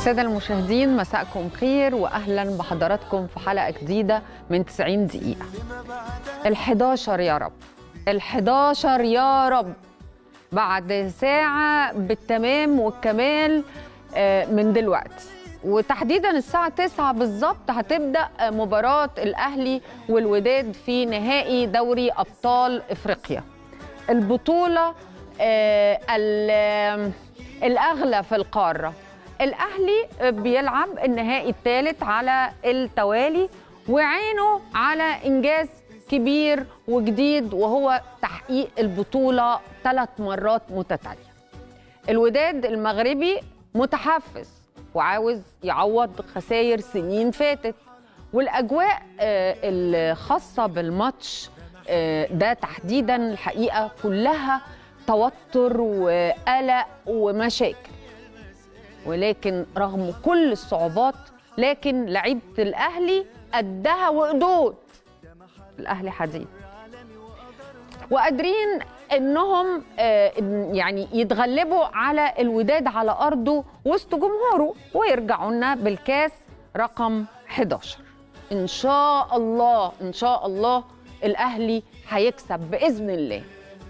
السادة المشاهدين مساءكم خير وأهلا بحضراتكم في حلقة جديدة من 90 دقيقة ال11 يا رب ال11 يا رب بعد ساعة بالتمام والكمال آه، من دلوقتي وتحديدا الساعة 9 بالظبط هتبدأ مباراة الأهلي والوداد في نهائي دوري أبطال إفريقيا البطولة آه، ال- الأغلى في القارة الأهلي بيلعب النهائي الثالث على التوالي وعينه على إنجاز كبير وجديد وهو تحقيق البطولة ثلاث مرات متتالية الوداد المغربي متحفز وعاوز يعوض خسائر سنين فاتت والاجواء آه، الخاصه بالماتش آه، ده تحديدا الحقيقه كلها توتر وقلق ومشاكل ولكن رغم كل الصعوبات لكن لعيبه الاهلي قدها وقدود الاهلي حديد وقادرين انهم آه، إن- يعني يتغلبوا على الوداد على ارضه وسط جمهوره ويرجعوا لنا بالكاس رقم 11 ان شاء الله ان شاء الله الاهلي هيكسب باذن الله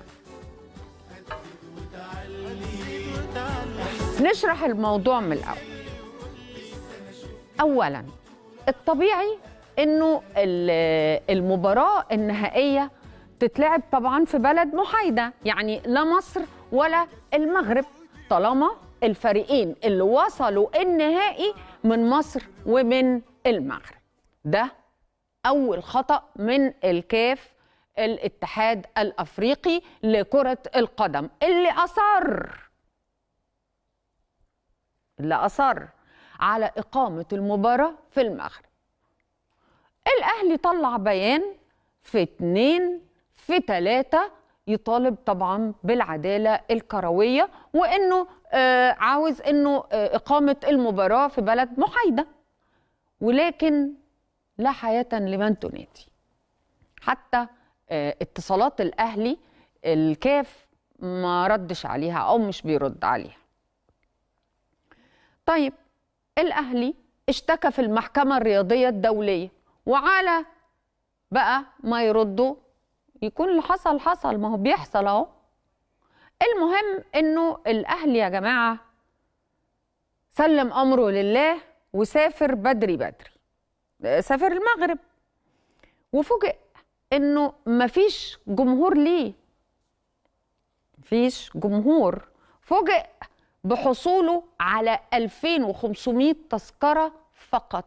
نشرح الموضوع من الاول اولا الطبيعي انه ال- المباراه النهائيه تتلعب طبعا في بلد محايده يعني لا مصر ولا المغرب طالما الفريقين اللي وصلوا النهائي من مصر ومن المغرب ده اول خطا من الكاف الاتحاد الافريقي لكره القدم اللي اصر اللي اصر على اقامه المباراه في المغرب الاهلي طلع بيان في اتنين في تلاتة يطالب طبعا بالعدالة الكروية وانه آه عاوز انه آه اقامة المباراة في بلد محايدة ولكن لا حياة لمن تنادي حتى آه اتصالات الاهلي الكاف ما ردش عليها او مش بيرد عليها طيب الاهلي اشتكى في المحكمة الرياضية الدولية وعلى بقى ما يردوا يكون اللي حصل حصل ما هو بيحصل اهو المهم انه الاهلي يا جماعه سلم امره لله وسافر بدري بدري سافر المغرب وفوجئ انه مفيش جمهور ليه مفيش جمهور فوجئ بحصوله على 2500 تذكره فقط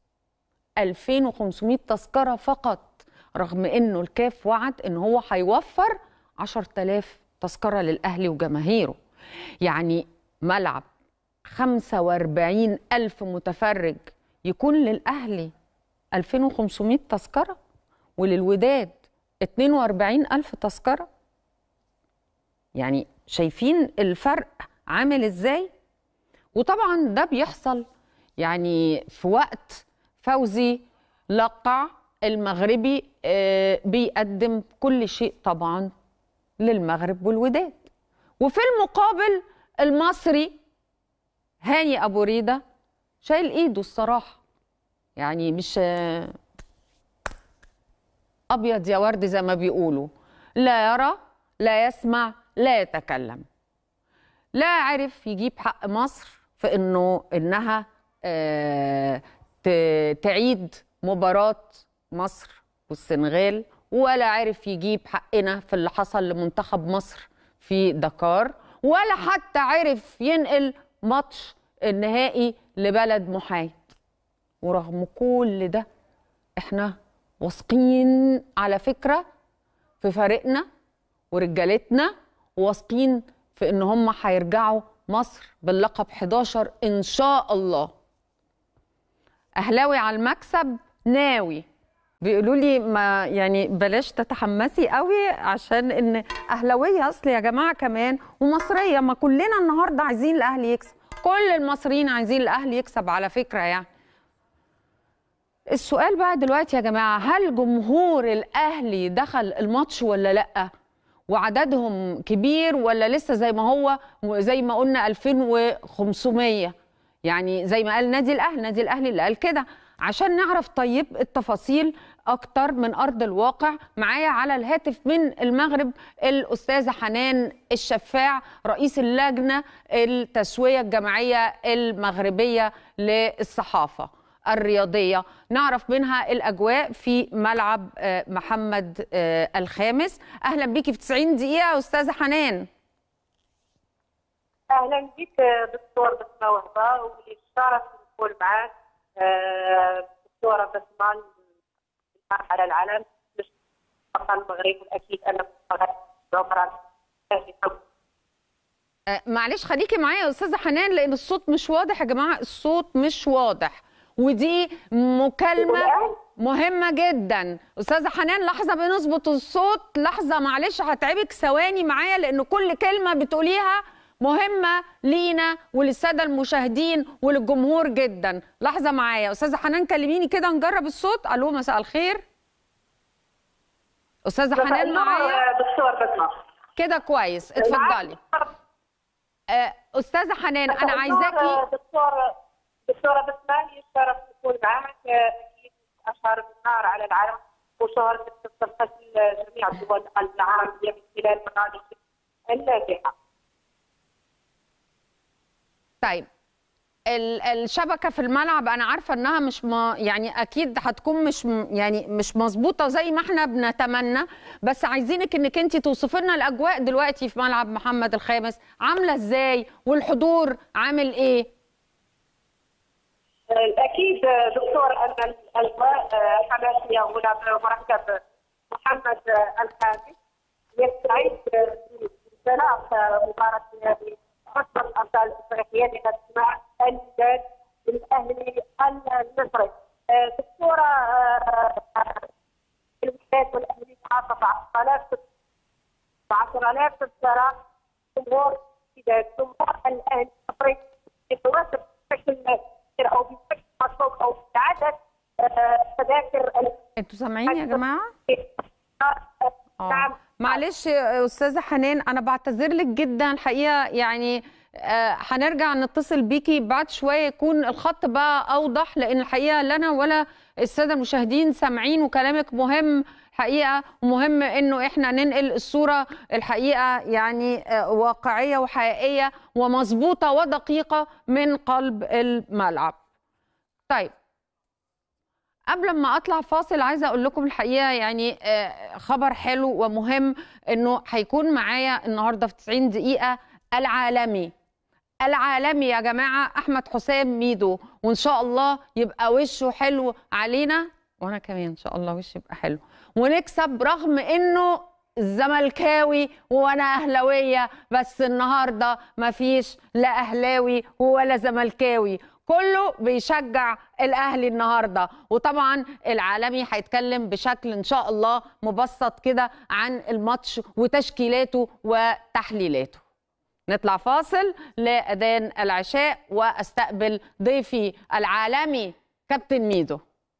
2500 تذكره فقط رغم انه الكاف وعد ان هو هيوفر 10000 تذكره للاهلي وجماهيره يعني ملعب 45 ألف متفرج يكون للأهلي 2500 تذكرة وللوداد 42 ألف تذكرة يعني شايفين الفرق عامل ازاي وطبعا ده بيحصل يعني في وقت فوزي لقع المغربي آه، بيقدم كل شيء طبعا للمغرب والوداد وفي المقابل المصري هاني ابو ريده شايل ايده الصراحه يعني مش آه، ابيض يا ورد زي ما بيقولوا لا يرى لا يسمع لا يتكلم لا عرف يجيب حق مصر في انه انها آه، ت- تعيد مباراه مصر والسنغال ولا عرف يجيب حقنا في اللي حصل لمنتخب مصر في دكار ولا حتى عرف ينقل ماتش النهائي لبلد محايد ورغم كل ده احنا واثقين على فكره في فريقنا ورجالتنا واثقين في ان هم هيرجعوا مصر باللقب 11 ان شاء الله اهلاوي على المكسب ناوي بيقولوا لي ما يعني بلاش تتحمسي قوي عشان ان اهلاويه اصل يا جماعه كمان ومصريه ما كلنا النهارده عايزين الاهلي يكسب كل المصريين عايزين الاهلي يكسب على فكره يعني السؤال بقى دلوقتي يا جماعه هل جمهور الاهلي دخل الماتش ولا لا وعددهم كبير ولا لسه زي ما هو زي ما قلنا 2500 يعني زي ما قال نادي الاهلي نادي الاهلي اللي قال كده عشان نعرف طيب التفاصيل اكتر من ارض الواقع معايا على الهاتف من المغرب الاستاذه حنان الشفاع رئيس اللجنه التسويه الجماعيه المغربيه للصحافه الرياضيه نعرف منها الاجواء في ملعب آه، محمد آه، الخامس اهلا بيكي في 90 دقيقه استاذه حنان اهلا بك دكتور بسمه وهبه واللي شرف نكون معاك آه، دكتوره بسمه على العالم مش فقط المغرب واكيد انا عمرا آه، معلش خليكي معايا يا استاذه حنان لان الصوت مش واضح يا جماعه الصوت مش واضح ودي مكالمه والآن؟ مهمه جدا استاذه حنان لحظه بنظبط الصوت لحظه معلش هتعبك ثواني معايا لان كل كلمه بتقوليها مهمه لينا وللساده المشاهدين وللجمهور جدا لحظه معايا استاذه حنان كلميني كده نجرب الصوت الو مساء الخير استاذه حنان معايا دكتور بسمه كده كويس اتفضلي آه، استاذه حنان انا عايزاكي دكتور دكتوره بسمه لي الشرف نكون معاك آه، اكيد اشهر النهار على العالم وشهر تستلقى جميع الدول العربيه من خلال برامج الناجحه طيب ال- الشبكه في الملعب انا عارفه انها مش ما يعني اكيد هتكون مش م- يعني مش مظبوطه زي ما احنا بنتمنى بس عايزينك انك انت توصفي لنا الاجواء دلوقتي في ملعب محمد الخامس عامله ازاي والحضور عامل ايه اكيد دكتور ان الاجواء حماسيه هنا بمركب محمد الخامس يستعد لانطلاق مباراه هذه افضل الابطال الافريقيه لنسمع الجاد الاهلي المصري دكتوره الوحدات والاهلي محافظه على 10000 تذكره جمهور جمهور الاهلي المصري يتواصل بشكل كبير او بشكل مطلوب او بعدد آه، تذاكر ال- انتوا سامعين يا جماعه آه. نعم معلش يا استاذه حنان انا بعتذر لك جدا الحقيقه يعني آه، هنرجع نتصل بيكي بعد شويه يكون الخط بقى اوضح لان الحقيقه لا انا ولا الساده المشاهدين سامعين وكلامك مهم حقيقه ومهم انه احنا ننقل الصوره الحقيقه يعني آه، واقعيه وحقيقيه ومظبوطه ودقيقه من قلب الملعب. طيب قبل ما اطلع فاصل عايزه اقول لكم الحقيقه يعني آه، خبر حلو ومهم انه هيكون معايا النهارده في 90 دقيقه العالمي العالمي يا جماعه احمد حسام ميدو وان شاء الله يبقى وشه حلو علينا وانا كمان ان شاء الله وشي يبقى حلو ونكسب رغم انه زملكاوي وانا اهلاويه بس النهارده مفيش لا اهلاوي ولا زملكاوي كله بيشجع الاهلي النهارده وطبعا العالمي هيتكلم بشكل ان شاء الله مبسط كده عن الماتش وتشكيلاته وتحليلاته نطلع فاصل لاذان العشاء واستقبل ضيفي العالمي كابتن ميدو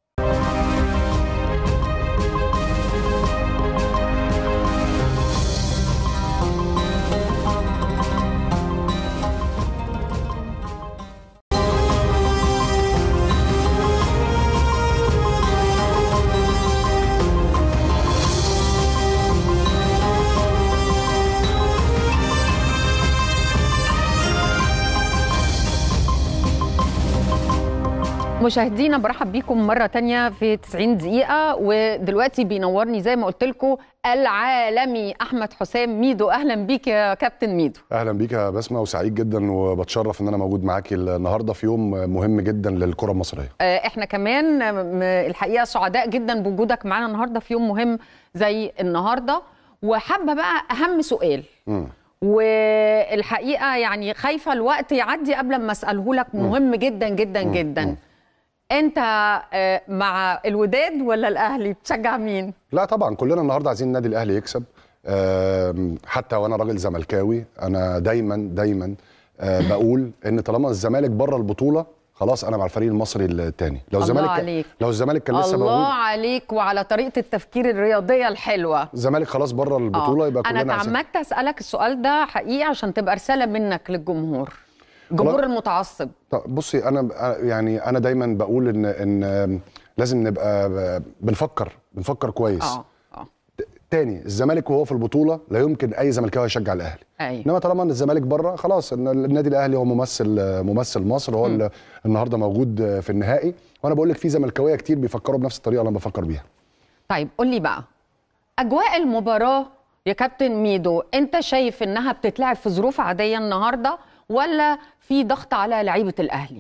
مشاهدينا برحب بيكم مرة تانية في 90 دقيقة ودلوقتي بينورني زي ما قلت لكم العالمي أحمد حسام ميدو أهلا بيك يا كابتن ميدو اهلا بيك يا بسمه وسعيد جدا وبتشرف ان انا موجود معاكي النهارده في يوم مهم جدا للكره المصريه آه، احنا كمان آه، م- الحقيقة سعداء جدا بوجودك معانا النهاردة في يوم مهم زي النهاردة وحابة بقى أهم سؤال مم. والحقيقة يعني خايفة الوقت يعدي قبل ما أسأله لك مهم جدا جدا مم. جدا مم. أنت آه، مع الوداد ولا الأهلي بتشجع مين؟ لا طبعا كلنا النهارده عايزين النادي الاهلي يكسب آم، حتى وانا راجل زملكاوي انا دايما دايما آه، بقول ان طالما الزمالك بره البطوله خلاص انا مع الفريق المصري الثاني لو الله الزمالك عليك. لو الزمالك كان لسه الله موجود عليك وعلى طريقة التفكير الرياضية الحلوة الزمالك خلاص بره البطوله آه. يبقى أنا كلنا عايزين- تعمدت أسألك السؤال ده حقيقي عشان تبقى رسالة منك للجمهور الجمهور المتعصب طب بصي انا يعني انا دايما بقول ان ان لازم نبقى بنفكر بنفكر كويس اه اه تاني الزمالك وهو في البطوله لا يمكن اي زملكاوي يشجع الاهلي ايوه انما طالما ان الزمالك بره خلاص ان النادي الاهلي هو ممثل ممثل مصر هو اللي النهارده موجود في النهائي وانا بقول لك في زملكاويه كتير بيفكروا بنفس الطريقه اللي انا بفكر بيها طيب قول لي بقى اجواء المباراه يا كابتن ميدو انت شايف انها بتتلعب في ظروف عاديه النهارده ولا في ضغط على لعيبه الاهلي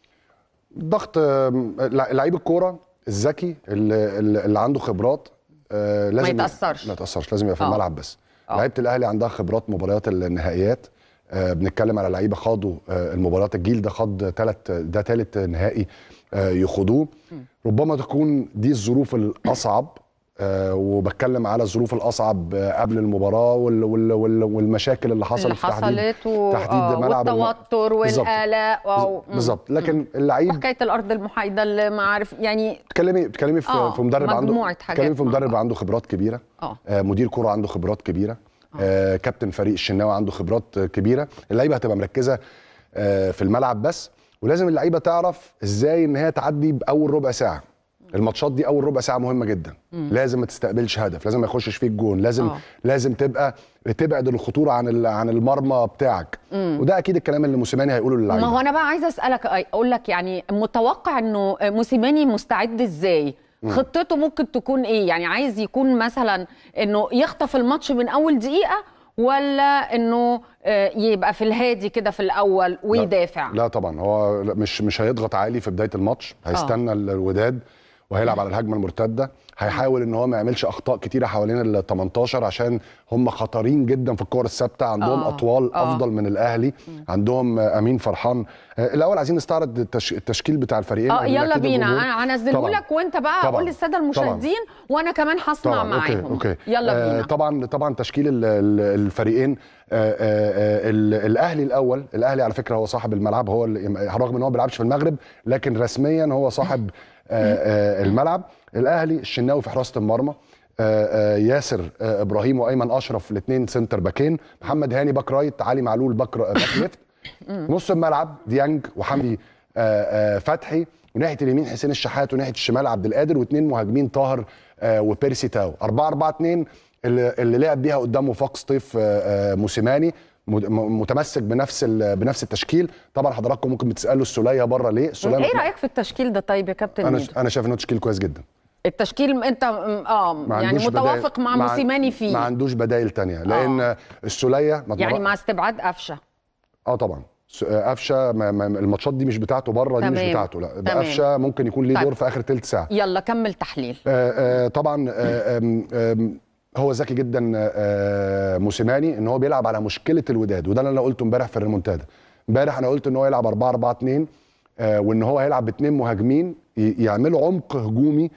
ضغط آم، لع- لعيب الكوره الذكي اللي, اللي اللي عنده خبرات آه، لازم يتأثرش. ما يتاثرش لازم يبقى في آه. الملعب بس آه. لعيبه الاهلي عندها خبرات مباريات النهائيات آه، بنتكلم على لعيبه خاضوا آه، المباريات الجيل ده خاض ثلاث ده ثالث نهائي آه، يخوضوه ربما تكون دي الظروف الاصعب آه، وبتكلم على الظروف الاصعب آه، قبل المباراه وال وال وال والمشاكل اللي حصلت اللي في تحديد حصلت و... تحديد آه ملعب الم- والتوتر بالظبط. والقلق واو مم. بالظبط لكن اللعيب وحكايه الارض المحايده اللي ما عارف يعني بتكلمي بتكلمي في, آه، في مدرب عنده مجموعة حاجات بتكلمي في مع مدرب بعض. عنده خبرات كبيره اه آه مدير كوره عنده خبرات كبيره آه كابتن فريق الشناوي عنده خبرات آه، كبيره اللعيبه هتبقى مركزه آه في الملعب بس ولازم اللعيبه تعرف ازاي ان هي تعدي باول ربع ساعه الماتشات دي اول ربع ساعه مهمه جدا لازم ما تستقبلش هدف لازم ما يخشش فيك جون لازم آه. لازم تبقى تبعد الخطوره عن ال- عن المرمى بتاعك وده اكيد الكلام اللي موسيماني هيقوله للعيبه ما هو انا بقى عايزه اسالك اقول لك يعني متوقع انه موسيماني مستعد ازاي خطته ممكن تكون ايه يعني عايز يكون مثلا انه يخطف الماتش من اول دقيقه ولا انه آه، يبقى في الهادي كده في الاول ويدافع لا طبعا هو لا- مش مش هيضغط عالي في بدايه الماتش هيستنى ال- الوداد وهيلعب على الهجمه المرتده هيحاول ان هو ما يعملش اخطاء كتيره حوالين ال 18 عشان هم خطرين جدا في الكور الثابته عندهم آه، اطوال آه. افضل من الاهلي عندهم آه، امين فرحان آه، الاول عايزين نستعرض التش... التشكيل بتاع الفريقين اه قبل ما يلا أكيد بينا الجمهور- انا هنزله طبعاً. لك وانت بقى طبعاً. قول للساده المشاهدين وانا كمان هسمع طبعا معاهم اوكي اوكي يلا آه بينا طبعا طبعا تشكيل ال- ال- الفريقين آه آه آه ال- الاهلي الاول الاهلي على فكره هو صاحب الملعب هو اللي- رغم ان هو ما بيلعبش في المغرب لكن رسميا هو صاحب آه آه الملعب الاهلي الشناوي في حراسه المرمى آه آه ياسر آه ابراهيم وايمن اشرف الاثنين سنتر باكين محمد هاني باك رايت علي معلول باك باك ليفت نص الملعب ديانج وحمدي آه، آه، فتحي وناحيه اليمين حسين الشحات وناحيه الشمال عبد القادر واثنين مهاجمين طاهر آه، وبيرسي تاو 4 4 2 اللي, اللي لعب بيها قدامه فاق سطيف آه، آه، موسيماني مد- م- متمسك بنفس ال- بنفس التشكيل طبعا حضراتكم ممكن بتسالوا السوليه بره ليه السوليه ايه ما- رايك في التشكيل ده طيب يا كابتن انا ميدو انا شايف انه تشكيل كويس جدا التشكيل انت اه ما يعني عندوش متوافق بدايل- مع ما عن- موسيماني فيه ما عندوش بدايل تانية لان آه. السوليه ما يعني اتمر- مع استبعاد قفشه اه طبعا س- آه، قفشه ما- ما- الماتشات دي مش بتاعته بره دي مش تمام. بتاعته لا تمام. قفشه ممكن يكون ليه طيب. دور في اخر ثلث ساعه يلا كمل تحليل آه، آه، طبعا آه، آم، آم، هو ذكي جدا آه، موسيماني ان هو بيلعب على مشكله الوداد وده اللي انا قلته امبارح في الريمونتادا امبارح انا قلت ان هو يلعب 4 4 2 آه، وان هو هيلعب باثنين مهاجمين ي- يعملوا عمق هجومي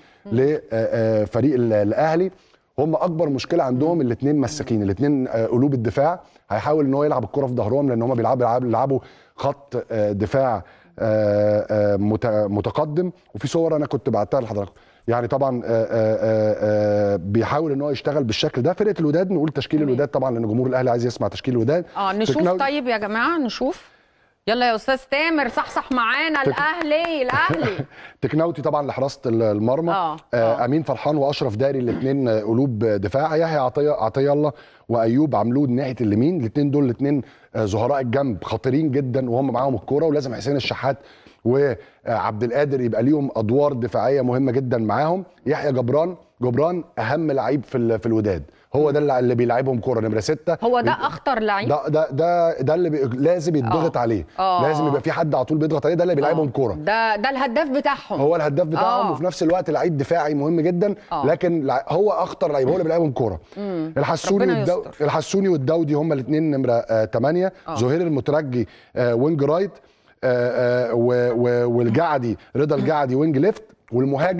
لفريق الاهلي هم اكبر مشكله عندهم الاثنين مساكين الاثنين قلوب الدفاع هيحاول ان هو يلعب الكره في ظهرهم لان هم بيلعبوا بيلعبوا بيلعبوا خط آه، دفاع آه، آه، مت- متقدم وفي صور انا كنت بعتها لحضراتكم يعني طبعا آه، آه، آه، آه، بيحاول ان هو يشتغل بالشكل ده فرقه الوداد نقول تشكيل تمام. الوداد طبعا لان جمهور الاهلي عايز يسمع تشكيل الوداد اه نشوف تكنو- طيب يا جماعه نشوف يلا يا استاذ تامر صحصح معانا الاهلي الاهلي تكناوتي طبعا لحراسه المرمى آه، آه آه. امين فرحان واشرف داري الاثنين قلوب دفاع يحيى عطيه عطيه الله وايوب عملود ناحيه اليمين الاثنين دول الاثنين ظهراء الجنب خطيرين جدا وهم معاهم الكوره ولازم حسين الشحات وعبد القادر يبقى ليهم ادوار دفاعيه مهمه جدا معاهم يحيى جبران جبران اهم لعيب في ال- في الوداد هو ده اللي- اللي بيلعبهم كوره نمره ستة هو ده بي- اخطر لعيب ده ده ده ده اللي بي لازم يتضغط آه. عليه آه. لازم يبقى في حد على طول بيضغط عليه ده اللي بيلعبهم كوره ده ده الهداف بتاعهم هو الهداف بتاعهم آه. وفي نفس الوقت لعيب دفاعي مهم جدا آه. لكن لع- هو اخطر لعيب هو اللي بيلعبهم كوره الحسوني ربنا والدو... يستر. الحسوني والدودي هم الاثنين نمره 8 آه. زهير المترجي آه وينج رايت آه آه و... و... والجعدي رضا الجعدي وينج ليفت والمهاجم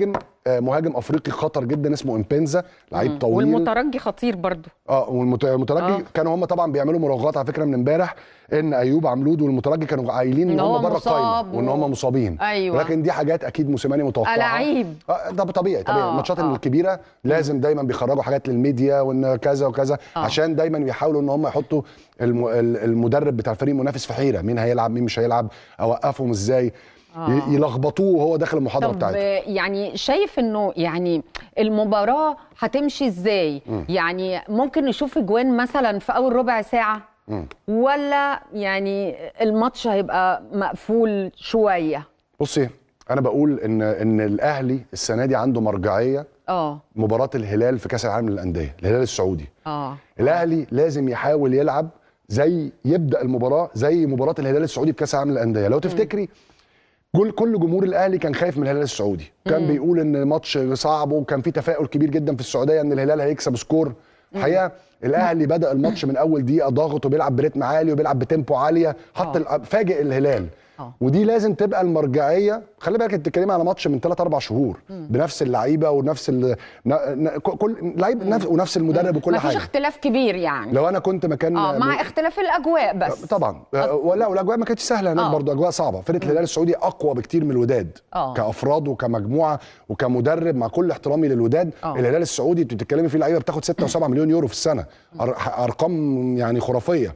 آه، مهاجم افريقي خطر جدا اسمه امبنزا لعيب طويل والمترجي خطير برضو اه والمترجي آه. كانوا هم طبعا بيعملوا مراوغات على فكره من امبارح ان ايوب عملود والمترجي كانوا قايلين ان إن هو هم بره مصاب القايمه وان و- هم مصابين أيوة. ولكن دي حاجات اكيد موسيماني متوقعها ألاعيب. آه ده طبيعي طبيعي آه، الماتشات آه. الكبيره لازم دايما بيخرجوا حاجات للميديا وان كذا وكذا آه. عشان دايما بيحاولوا ان هم يحطوا الم... ال- المدرب بتاع الفريق المنافس في حيره مين هيلعب مين مش هيلعب اوقفهم ازاي آه. ي- يلخبطوه وهو داخل المحاضره طب بتاعته يعني شايف انه يعني المباراه هتمشي ازاي يعني ممكن نشوف اجوان مثلا في اول ربع ساعه مم. ولا يعني الماتش هيبقى مقفول شويه بصي انا بقول ان ان الاهلي السنه دي عنده مرجعيه اه مباراه الهلال في كاس العالم للانديه الهلال السعودي اه الاهلي لازم يحاول يلعب زي يبدا المباراه زي مباراه الهلال السعودي في كاس العالم للانديه لو تفتكري كل كل جمهور الاهلي كان خايف من الهلال السعودي كان بيقول ان ماتش صعب وكان في تفاؤل كبير جدا في السعوديه ان الهلال هيكسب سكور الحقيقه الاهلي بدا الماتش من اول دقيقه ضاغط وبيلعب بريتم عالي وبيلعب بتيمبو عاليه حط آه. ال- فاجئ الهلال آه. ودي لازم تبقى المرجعيه خلي بالك انت بتتكلمي على ماتش من 3 4 شهور بنفس اللعيبه ونفس ال... ن... ن... كل لعيب نفس... ونفس المدرب وكل مفيش حاجه اختلاف كبير يعني لو انا كنت مكان اه مع اختلاف الاجواء بس طبعا آه، ولا والاجواء ما كانتش سهله هناك آه. برضه اجواء صعبه فرقه الهلال السعودي اقوى بكتير من الوداد آه. كافراد وكمجموعه وكمدرب مع كل احترامي للوداد آه. الهلال السعودي انت بتتكلمي فيه لعيبه بتاخد 6 و7 مليون يورو في السنه أر- ارقام يعني خرافيه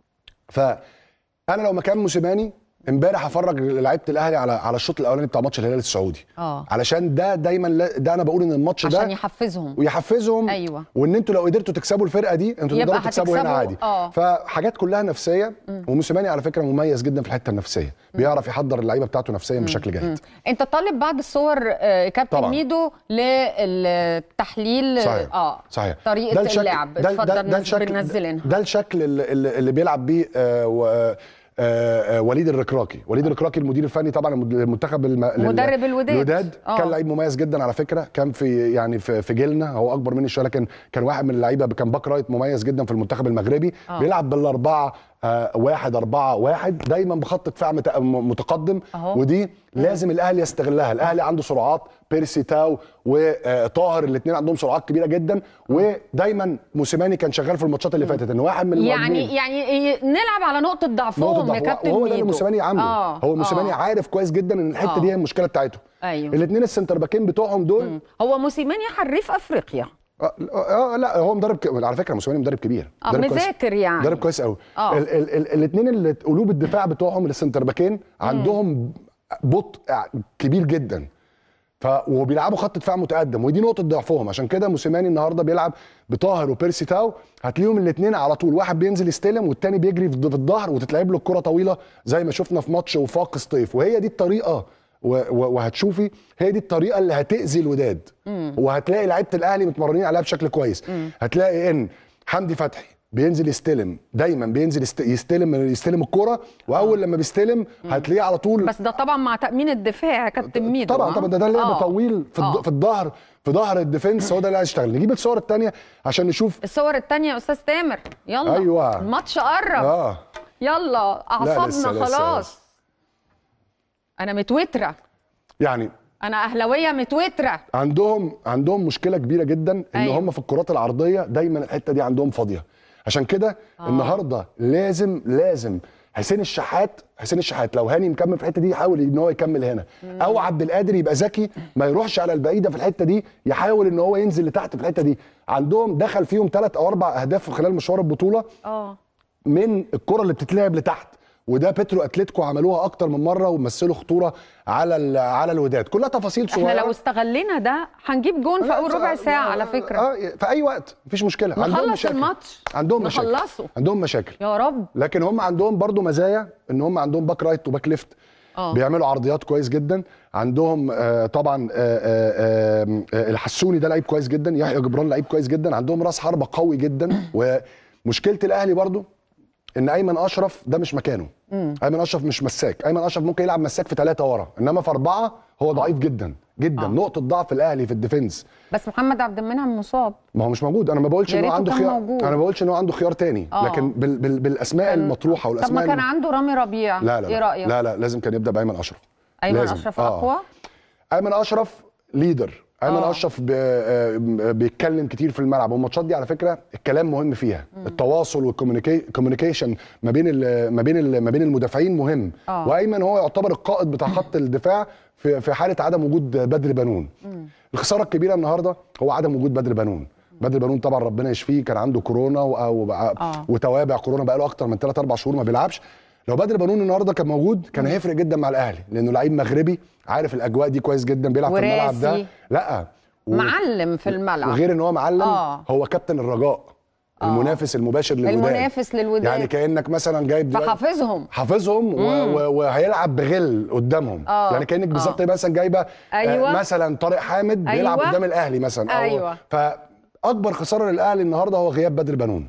فانا لو مكان موسيماني امبارح هفرج لعيبه الاهلي على على الشوط الاولاني بتاع ماتش الهلال السعودي اه علشان ده دايما لا- ده انا بقول ان الماتش عشان ده يحفزهم ويحفزهم أيوة. وان انتوا لو قدرتوا تكسبوا الفرقه دي انتوا يبقى تقدروا تكسبوا هنا هتكسبوا- عادي آه. فحاجات كلها نفسيه وموسيماني على فكره مميز جدا في الحته النفسيه بيعرف يحضر اللعيبه بتاعته نفسيا بشكل جيد انت طالب بعد الصور آه، كابتن طبعاً. ميدو للتحليل صحيح اه صحيح طريقه ده الشكل- اللعب ده- اتفضل ده, ده نز- الشكل بننزلينها ده الشكل اللي, اللي اللي بيلعب بيه آه و- آه آه وليد الركراكي وليد الركراكي المدير الفني طبعا المد- المنتخب الم... لل- مدرب الوداد. الوداد آه. كان لعيب مميز جدا على فكره كان في يعني في, في جيلنا هو اكبر مني شويه لكن كان واحد من اللعيبه كان باك رايت مميز جدا في المنتخب المغربي آه. بيلعب بالاربعه آه واحد أربعة واحد دايما بخط دفاع مت- م- متقدم أهو. ودي لازم الاهلي يستغلها الاهلي عنده سرعات بيرسي تاو وطاهر الاثنين عندهم سرعات كبيره جدا ودايما موسيماني كان شغال في الماتشات اللي فاتت ان واحد من المهاجمين يعني يعني إيه، نلعب على نقطه ضعفهم نقطة يا ضعف. كابتن وهو ده اللي ميدو موسيماني عامله آه، هو موسيماني آه. عارف كويس جدا ان الحته آه. دي هي المشكله بتاعته ايوه الاثنين السنتر باكين بتوعهم دول هو موسيماني حريف افريقيا آه, آه لا هو مدرب ك... على فكره موسيماني مدرب كبير اه مدرب كويس. مذاكر يعني مدرب كويس قوي آه. ال- ال- ال- الاثنين اللي قلوب الدفاع بتوعهم السنتر باكين عندهم بطء كبير جدا ف وبيلعبوا خط دفاع متقدم ودي نقطه ضعفهم عشان كده موسيماني النهارده بيلعب بطاهر وبيرسي تاو هتلاقيهم الاثنين على طول واحد بينزل يستلم والتاني بيجري في في الظهر وتتلعب له الكره طويله زي ما شفنا في ماتش وفاق سطيف وهي دي الطريقه و- و- وهتشوفي هي دي الطريقه اللي هتاذي الوداد وهتلاقي لعيبه الاهلي متمرنين عليها بشكل كويس هتلاقي ان حمدي فتحي بينزل يستلم دايما بينزل يست- يستلم يستلم الكرة واول لما بيستلم هتلاقيه على طول بس ده طبعا مع تامين الدفاع يا كابتن ميدو طبعا آه. طبعا ده ده لعب آه. طويل في الض- آه. في الظهر في ظهر الديفنس هو ده اللي هيشتغل نجيب الصور الثانيه عشان نشوف الصور الثانيه يا استاذ تامر يلا أيوة. الماتش قرب اه يلا اعصابنا لسه- لسه- خلاص لسه. انا متوتره يعني انا اهلاويه متوتره عندهم عندهم مشكله كبيره جدا ان أيوة. هم في الكرات العرضيه دايما الحته دي عندهم فاضيه عشان كده آه. النهارده لازم لازم حسين الشحات حسين الشحات لو هاني مكمل في الحته دي يحاول ان هو يكمل هنا او عبد القادر يبقى ذكي ما يروحش على البعيده في الحته دي يحاول ان هو ينزل لتحت في الحته دي عندهم دخل فيهم ثلاث او اربع اهداف خلال مشوار البطوله اه من الكره اللي بتتلعب لتحت وده بيترو اتلتيكو عملوها اكتر من مره ومثلوا خطوره على ال- على الوداد كلها تفاصيل صغيره احنا لو استغلينا ده هنجيب جون في اول ربع ساعه على فكره اه في اي وقت مفيش مشكله عندهم نخلص مشاكل الماتش عندهم مشاكل نخلصه عندهم مشاكل يا رب لكن هم عندهم برضو مزايا ان هم عندهم باك رايت وباك ليفت اه بيعملوا عرضيات كويس جدا عندهم آه طبعا آه آه آه الحسوني ده لعيب كويس جدا يحيى جبران لعيب كويس جدا عندهم راس حربه قوي جدا ومشكله الاهلي برضو ان ايمن اشرف ده مش مكانه ايمن اشرف مش مساك ايمن اشرف ممكن يلعب مساك في ثلاثه ورا انما في اربعه هو ضعيف جدا جدا آه. نقطه ضعف الاهلي في الديفنس بس محمد عبد المنعم مصاب ما هو مش موجود انا ما بقولش يا ان هو ريته عنده كان خيار موجود. انا ما بقولش ان هو عنده خيار تاني آه. لكن بال بال بالاسماء كان- المطروحه طب ما والاسماء كان الم- عنده رامي ربيع لا لا ايه لا رايك لا لا لازم كان يبدا بايمن اشرف ايمن لازم. اشرف آه. اقوى ايمن اشرف ليدر ايمن آه. اشرف ب- آه، بيتكلم كتير في الملعب والماتشات دي على فكره الكلام مهم فيها التواصل والكوميونيكيشن ما بين ال ما بين ال ما بين المدافعين مهم آه. وايمن هو يعتبر القائد بتاع خط الدفاع في في حاله عدم وجود بدر بنون الخساره الكبيره النهارده هو عدم وجود بدر بنون بدر بنون طبعا ربنا يشفيه كان عنده كورونا و- و- آه. وتوابع كورونا بقاله اكتر من 3 4 شهور ما بيلعبش لو بدر بنون النهارده كان موجود كان هيفرق جدا مع الاهلي لانه لعيب مغربي عارف الاجواء دي كويس جدا بيلعب في الملعب ده وراسي. لا و- معلم في الملعب وغير ان هو معلم آه. هو كابتن الرجاء المنافس المباشر للوداد المنافس للوداد. يعني كانك مثلا جايب دلوقتي- فحافظهم حافظهم و... و... وهيلعب بغل قدامهم آه. يعني كانك بالظبط آه. مثلا جايبه أيوة. آه مثلا طارق حامد بيلعب أيوة. قدام الاهلي مثلا أو أيوة. فاكبر خساره للاهلي النهارده هو غياب بدر بنون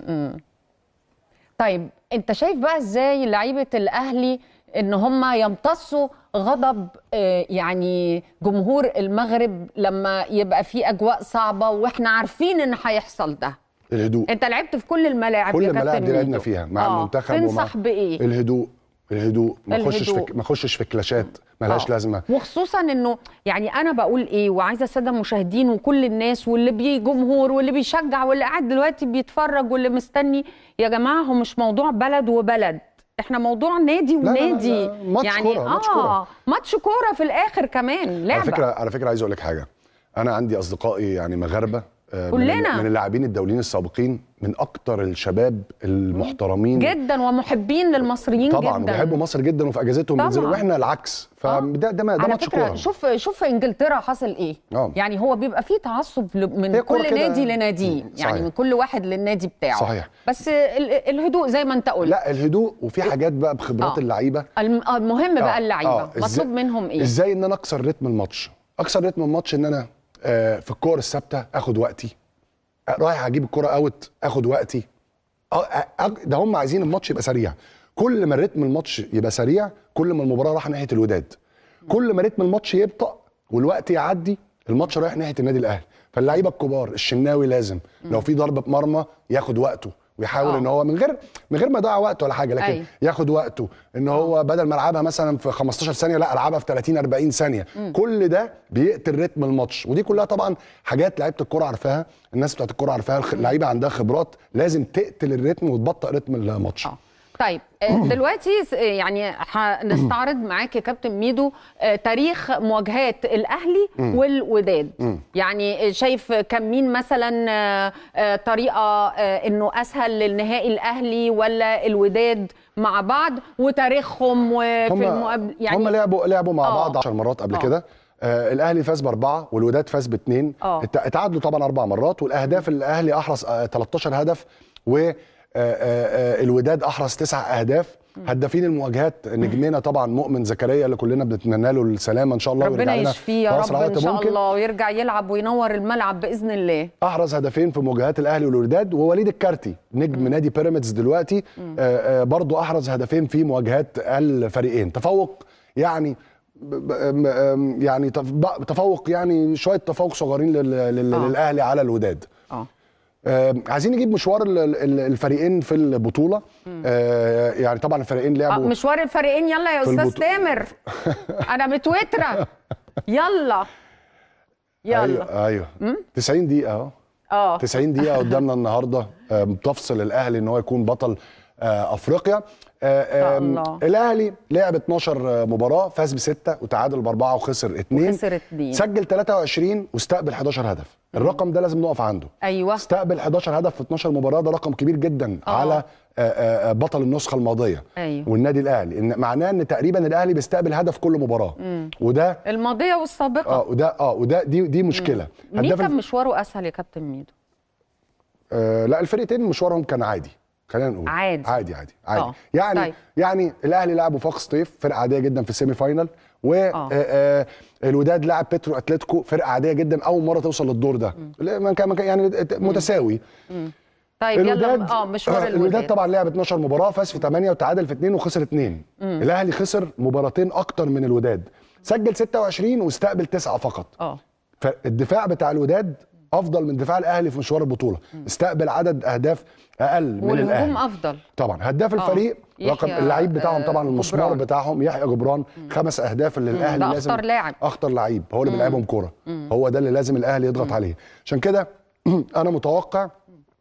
طيب انت شايف بقى ازاي لعيبه الاهلي ان هم يمتصوا غضب آه، يعني جمهور المغرب لما يبقى في اجواء صعبه واحنا عارفين ان هيحصل ده الهدوء انت لعبت في كل الملاعب كل يا الملاعب كابتن دي لعبنا ميدو. فيها مع آه، المنتخب تنصح ومع بايه الهدوء الهدوء ما اخشش الهدوء. في ما اخشش في كلاشات ملهاش آه. لازمه وخصوصا انه يعني انا بقول ايه وعايزه الساده المشاهدين وكل الناس واللي بي جمهور واللي بيشجع واللي قاعد دلوقتي بيتفرج واللي مستني يا جماعه هو مش موضوع بلد وبلد احنا موضوع نادي لا، لا، ونادي لا، ماتش يعني كورة، ماتش اه كورة. ماتش كوره في الاخر كمان لعبه على فكره على فكره عايز اقول لك حاجه انا عندي اصدقائي يعني مغاربه آه، من كلنا. ال- من اللاعبين الدوليين السابقين من اكتر الشباب المحترمين جدا ومحبين للمصريين طبعا جدا وبيحبوا مصر جدا وفي اجازتهم طبعاً. بينزلوا واحنا العكس فده ده, ما- ده على ماتش فكره كوره شوف شوف في انجلترا حصل ايه آه. يعني هو بيبقى فيه تعصب ل- من هي كورة كل كده. نادي لناديه مم. يعني صحيح. من كل واحد للنادي بتاعه صحيح. بس ال- الهدوء زي ما انت قلت لا الهدوء وفي حاجات بقى بخبرات آه. اللعيبه الم- آه، المهم بقى آه، اللعيبه آه. إزاي- مطلوب منهم ايه ازاي ان انا اكسر رتم الماتش اكسر رتم الماتش ان انا آه، في الكور الثابته اخد وقتي آه، رايح اجيب الكره اوت اخد وقتي آه، آه، آه، ده هم عايزين الماتش يبقى سريع كل ما رتم الماتش يبقى سريع كل ما المباراه راح ناحيه الوداد كل ما رتم الماتش يبطأ والوقت يعدي الماتش رايح ناحيه النادي الاهلي فاللعيبه الكبار الشناوي لازم لو في ضربه مرمى ياخد وقته ويحاول آه. ان هو من غير من غير ما يضيع وقت ولا حاجه لكن أيوة. ياخد وقته ان هو بدل ما العبها مثلا في 15 ثانيه لا العبها في 30 40 ثانيه كل ده بيقتل رتم الماتش ودي كلها طبعا حاجات لعيبه الكوره عارفاها الناس بتاعت الكوره عارفاها الخ- اللعيبه عندها خبرات لازم تقتل الريتم وتبطئ رتم الماتش اه طيب آه، دلوقتي س- يعني هنستعرض معاك يا كابتن ميدو آه، تاريخ مواجهات الاهلي والوداد يعني شايف كان مين مثلا آه، آه، طريقه آه، انه اسهل للنهائي الاهلي ولا الوداد مع بعض وتاريخهم وفي هم المقابل يعني هم لعبوا لعبوا مع آه. بعض 10 مرات قبل آه. كده آه الاهلي فاز باربعه والوداد فاز باثنين آه. ات- اتعادلوا طبعا اربع مرات والاهداف الاهلي احرز آه 13 هدف و آه، آه، آه، الوداد احرز تسع اهداف هدافين المواجهات نجمنا طبعا مؤمن زكريا اللي كلنا بنتمنى له السلامه ان شاء الله ربنا ويرجع لنا يشفيه يا في رب أسرع وقت ان شاء ممكن. الله ويرجع يلعب وينور الملعب باذن الله احرز هدفين في مواجهات الاهلي والوداد ووليد الكارتي نجم نادي بيراميدز دلوقتي آه آه برضو احرز هدفين في مواجهات الفريقين تفوق يعني ب- ب- آم، يعني تف- ب- تفوق يعني شويه تفوق صغيرين لل- لل- آه. للاهلي على الوداد اه آه عايزين نجيب مشوار ال- ال- الفريقين في البطوله آه يعني طبعا الفريقين آه، لعبوا مشوار الفريقين يلا يا في استاذ البطو- تامر انا متوتره يلا يلا ايوه ايوه 90 دقيقه اهو اه 90 دقيقة قدامنا النهاردة آه، بتفصل الأهلي إن هو يكون بطل آه، أفريقيا آه، آم، الله. الأهلي لعب 12 مباراة فاز بستة وتعادل بأربعة وخسر اتنين وخسر اتنين. سجل 23 واستقبل 11 هدف الرقم ده لازم نقف عنده ايوه استقبل 11 هدف في 12 مباراة ده رقم كبير جدا آه. على آه، آه، بطل النسخة الماضية أيوة. والنادي الأهلي إن معناه إن تقريبا الأهلي بيستقبل هدف كل مباراة وده الماضيه والسابقه اه وده اه وده دي دي مشكلة مين هداف كان مشواره اسهل يا كابتن ميدو آه لا الفرقتين مشوارهم كان عادي خلينا نقول عادي. عادي عادي عادي آه. يعني طيب. يعني الاهلي لعبوا فاق سطيف فرقه عاديه جدا في السيمي فاينال و آه. آه. آه الوداد لعب بيترو اتلتيكو فرقه عاديه جدا اول مره توصل للدور ده لا، ما كان ما كان- يعني متساوي طيب يلا الوداد اه مشوار الوداد الوداد طبعا لعب 12 مباراه فاز في 8 وتعادل في 2 وخسر 2 الاهلي خسر مباراتين اكتر من الوداد سجل 26 واستقبل 9 فقط اه فالدفاع بتاع الوداد افضل من دفاع الاهلي في مشوار البطوله استقبل عدد اهداف اقل من والهجوم الاهلي افضل طبعا هداف الفريق يحيى، رقم اللعيب بتاعهم آه، طبعا المسمار جبران. بتاعهم يحيى جبران خمس اهداف اللي الاهلي ده لازم أخطر لاعب. اخطر لعيب هو اللي بيلعبهم كوره هو ده اللي لازم الاهلي يضغط عليه عشان كده انا متوقع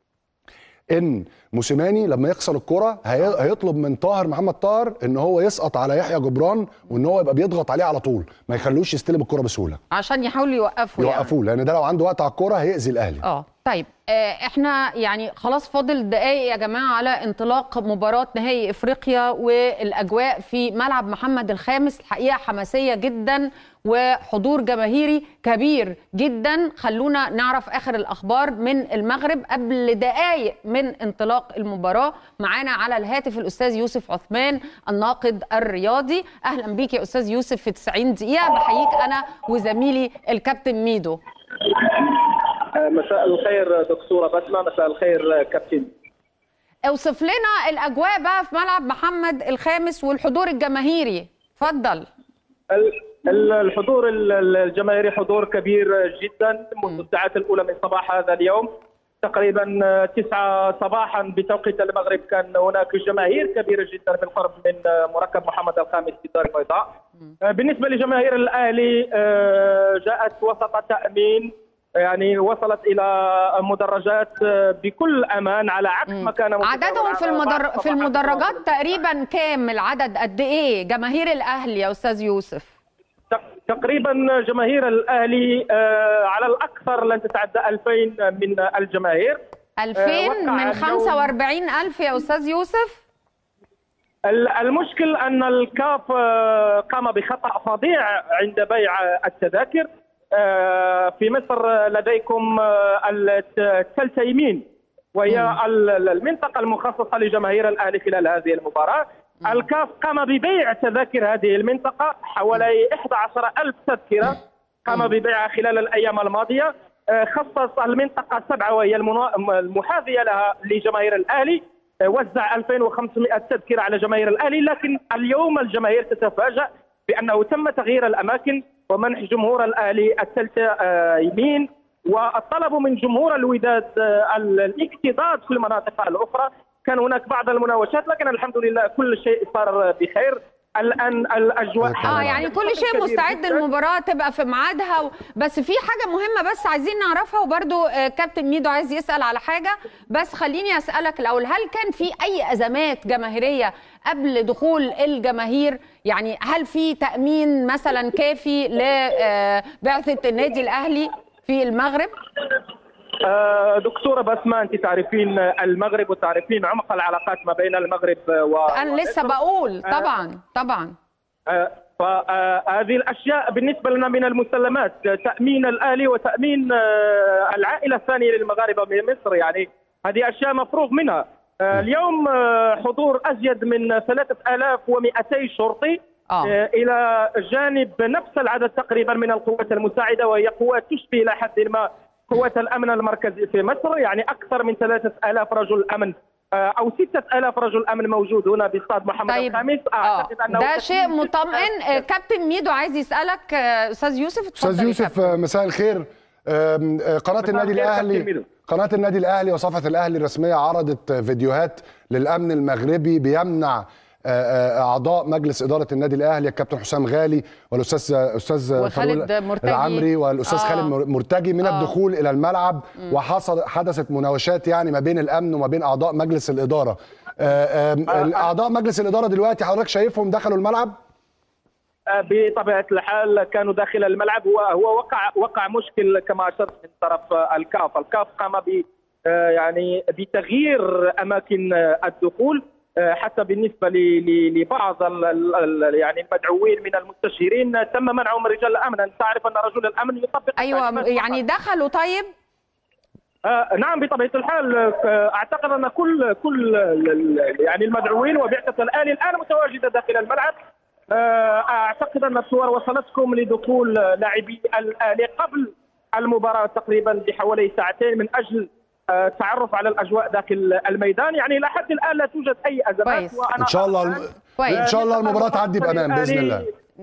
ان موسيماني لما يخسر الكرة هي- هيطلب من طاهر محمد طاهر ان هو يسقط على يحيى جبران وان هو يبقى بيضغط عليه على طول ما يخلوش يستلم الكرة بسهولة عشان يحاولوا يوقفوا يعني. يوقفوه لان ده لو عنده وقت على الكرة هيأذي الاهلي اه طيب آه، احنا يعني خلاص فاضل دقايق يا جماعه على انطلاق مباراه نهائي افريقيا والاجواء في ملعب محمد الخامس الحقيقه حماسيه جدا وحضور جماهيري كبير جدا خلونا نعرف اخر الاخبار من المغرب قبل دقايق من انطلاق المباراه معانا على الهاتف الاستاذ يوسف عثمان الناقد الرياضي اهلا بيك يا استاذ يوسف في 90 دقيقه بحييك انا وزميلي الكابتن ميدو مساء الخير دكتورة بسمة مساء الخير كابتن اوصف لنا الاجواء بقى في ملعب محمد الخامس والحضور الجماهيري اتفضل ال- ال- الحضور ال- الجماهيري حضور كبير جدا منذ الساعات الأولى من صباح هذا اليوم تقريبا تسعة صباحا بتوقيت المغرب كان هناك جماهير كبيرة جدا بالقرب من مركب محمد الخامس في الدار البيضاء بالنسبة لجماهير الأهلي آه، جاءت وسط تأمين يعني وصلت إلى مدرجات آه، بكل أمان على عكس ما كان متصور عددهم في على المدر... بعض في صفحات المدرجات التواصل. تقريبا كام العدد قد ايه جماهير الاهلي يا استاذ يوسف تق- تقريبا جماهير الاهلي آه، على الاكثر لن تتعدى 2000 من الجماهير 2000 وقع من اليوم- 45 الف يا استاذ يوسف ال- المشكل ان الكاف آه، قام بخطا فظيع عند بيع التذاكر آه، في مصر لديكم آه، الت- الثلث يمين وهي ال- ال- المنطقه المخصصه لجماهير الاهلي خلال هذه المباراه الكاف قام ببيع تذاكر هذه المنطقه حوالي 11 ألف تذكره قام ببيعها خلال الايام الماضيه آه، خصص المنطقه سبعه وهي المنا- المحاذيه لها لجماهير الاهلي آه، وزع 2500 تذكره على جماهير الاهلي لكن اليوم الجماهير تتفاجأ بانه تم تغيير الاماكن ومنح جمهور الاهلي الثالثه آه، يمين والطلب من جمهور الوداد آه، ال- الاكتظاظ في المناطق الاخرى كان هناك بعض المناوشات لكن الحمد لله كل شيء صار بخير الان الاجواء اه يعني كل شيء كبير مستعد جداً. المباراه تبقى في ميعادها و... بس في حاجه مهمه بس عايزين نعرفها وبرده كابتن ميدو عايز يسال على حاجه بس خليني اسالك الاول هل كان في اي ازمات جماهيريه قبل دخول الجماهير يعني هل في تامين مثلا كافي لبعثه النادي الاهلي في المغرب آه، دكتورة بسمة أنت تعرفين المغرب وتعرفين عمق العلاقات ما بين المغرب و انا لسه بقول طبعا طبعا آه، فهذه الاشياء بالنسبه لنا من المسلمات تامين الاهلي وتامين آه، العائله الثانيه للمغاربه من مصر يعني هذه اشياء مفروغ منها آه، اليوم آه، حضور ازيد من 3200 شرطي آه. آه، الى جانب نفس العدد تقريبا من القوات المساعده وهي قوات تشبه الى حد ما قوات الامن المركزي في مصر يعني اكثر من 3000 رجل امن آه، او 6000 رجل امن موجود هنا باستاد محمد طيب الخامس اه اعتقد انه ده تكميل شيء جداً. مطمئن آه، كابتن ميدو عايز يسالك آه، استاذ يوسف اتفضل استاذ يا يوسف كابتن. آه، مساء الخير آم، آه، قناه مساء النادي الخير كابتن الاهلي ميدو. قناه النادي الاهلي وصفحه الاهلي الرسميه عرضت فيديوهات للامن المغربي بيمنع آه، آه، اعضاء مجلس اداره النادي الاهلي الكابتن حسام غالي والاستاذ استاذ وخالد فاروق مرتجي. العمري والاستاذ آه. خالد مر- مرتجي من آه. الدخول الى الملعب وحصل حدثت مناوشات يعني ما بين الامن وما بين اعضاء مجلس الاداره آه، آم، اعضاء مجلس الاداره دلوقتي حضرتك شايفهم دخلوا الملعب بطبيعه الحال كانوا داخل الملعب هو هو وقع وقع مشكل كما اشرت من طرف الكاف، الكاف قام ب آه، يعني بتغيير اماكن آه، الدخول آه، حتى بالنسبه ل- ل- لبعض ال- ال- ال- يعني المدعوين من المستشيرين آه، تم منعهم رجال الامن، انت تعرف ان رجل الامن يطبق ايوه التعليمات يعني فقط. دخلوا طيب آه نعم بطبيعه الحال آه، اعتقد ان كل كل ال- ال- يعني المدعوين وبعثه الاهلي الان متواجده داخل الملعب آه، اعتقد ان الصور وصلتكم لدخول لاعبي الاهلي قبل المباراه تقريبا بحوالي ساعتين من اجل آه، التعرف على الاجواء داخل الميدان يعني الى حد الان لا توجد اي ازمات كويس. وأنا ان شاء الله أرى الآن الم- كويس. ان شاء الله المباراه تعدي بامان باذن الله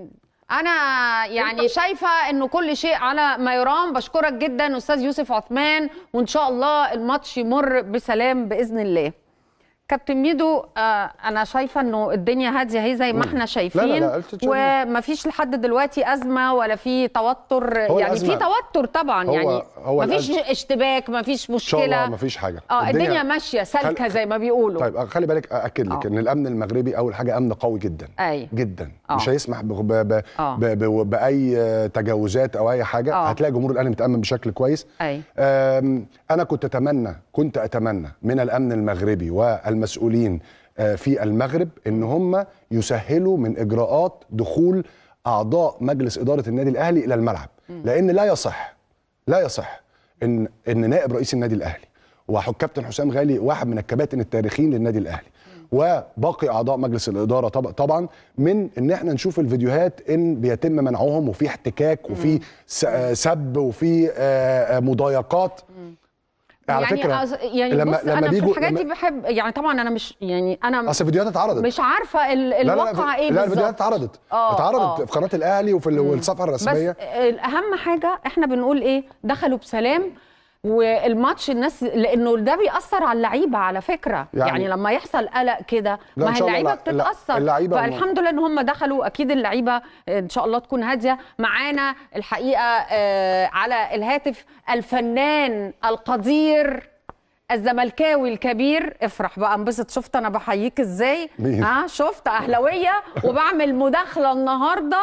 انا يعني شايفه انه كل شيء على ما يرام بشكرك جدا استاذ يوسف عثمان وان شاء الله الماتش يمر بسلام باذن الله كابتن ميدو آه انا شايفه انه الدنيا هاديه اهي زي ما احنا شايفين لا، لا، قلت تشوفي. ومفيش لحد دلوقتي ازمه ولا في توتر هو يعني في الأزمة- توتر طبعا هو- يعني هو مفيش الأزمة- اشتباك مفيش ان شاء الله مشكله مفيش حاجه اه الدنيا ماشيه سالكه خل- زي ما بيقولوا طيب خلي بالك اكد لك آه. ان الامن المغربي اول حاجه امن قوي جدا أي. جدا آه. مش هيسمح ب ب ب آه. ب ب باي تجاوزات او اي حاجه آه. هتلاقي جمهور الاهلي متامن بشكل كويس أي. آم، انا كنت اتمنى كنت اتمنى من الامن المغربي والمسؤولين آه، في المغرب ان هم يسهلوا من اجراءات دخول اعضاء مجلس اداره النادي الاهلي الى الملعب لان لا يصح لا يصح ان ان نائب رئيس النادي الاهلي وكابتن حسام غالي واحد من الكباتن التاريخيين للنادي الاهلي وباقي اعضاء مجلس الاداره طب- طبعا من ان احنا نشوف الفيديوهات ان بيتم منعهم وفي احتكاك وفي س- آه، سب وفي آه، آه، مضايقات على يعني فكره أز... يعني لما بص لما انا في بيجوا الحاجات لما- دي بحب يعني طبعا انا مش يعني انا اصل الفيديوهات اتعرضت مش عارفه ال... لا لا الواقع لا ايه لا بالظبط الفيديوهات اتعرضت آه، اتعرضت آه. في قناه الاهلي وفي ال- والصفحه بس الرسميه الاهم حاجه احنا بنقول ايه دخلوا بسلام والماتش الناس لانه ده بيأثر على اللعيبه على فكره يعني, يعني- يعني لما يحصل قلق كده لا، ما إن هي شاء الله اللعيبه لا، لا، بتتأثر اللعيبة هم- فالحمد لله ان هم دخلوا اكيد اللعيبه ان شاء الله تكون هاديه معانا الحقيقه آه، على الهاتف الفنان القدير الزملكاوي الكبير افرح بقى انبسط شفت انا بحييك ازاي مين؟ ها شفت اهلاويه وبعمل مداخله النهارده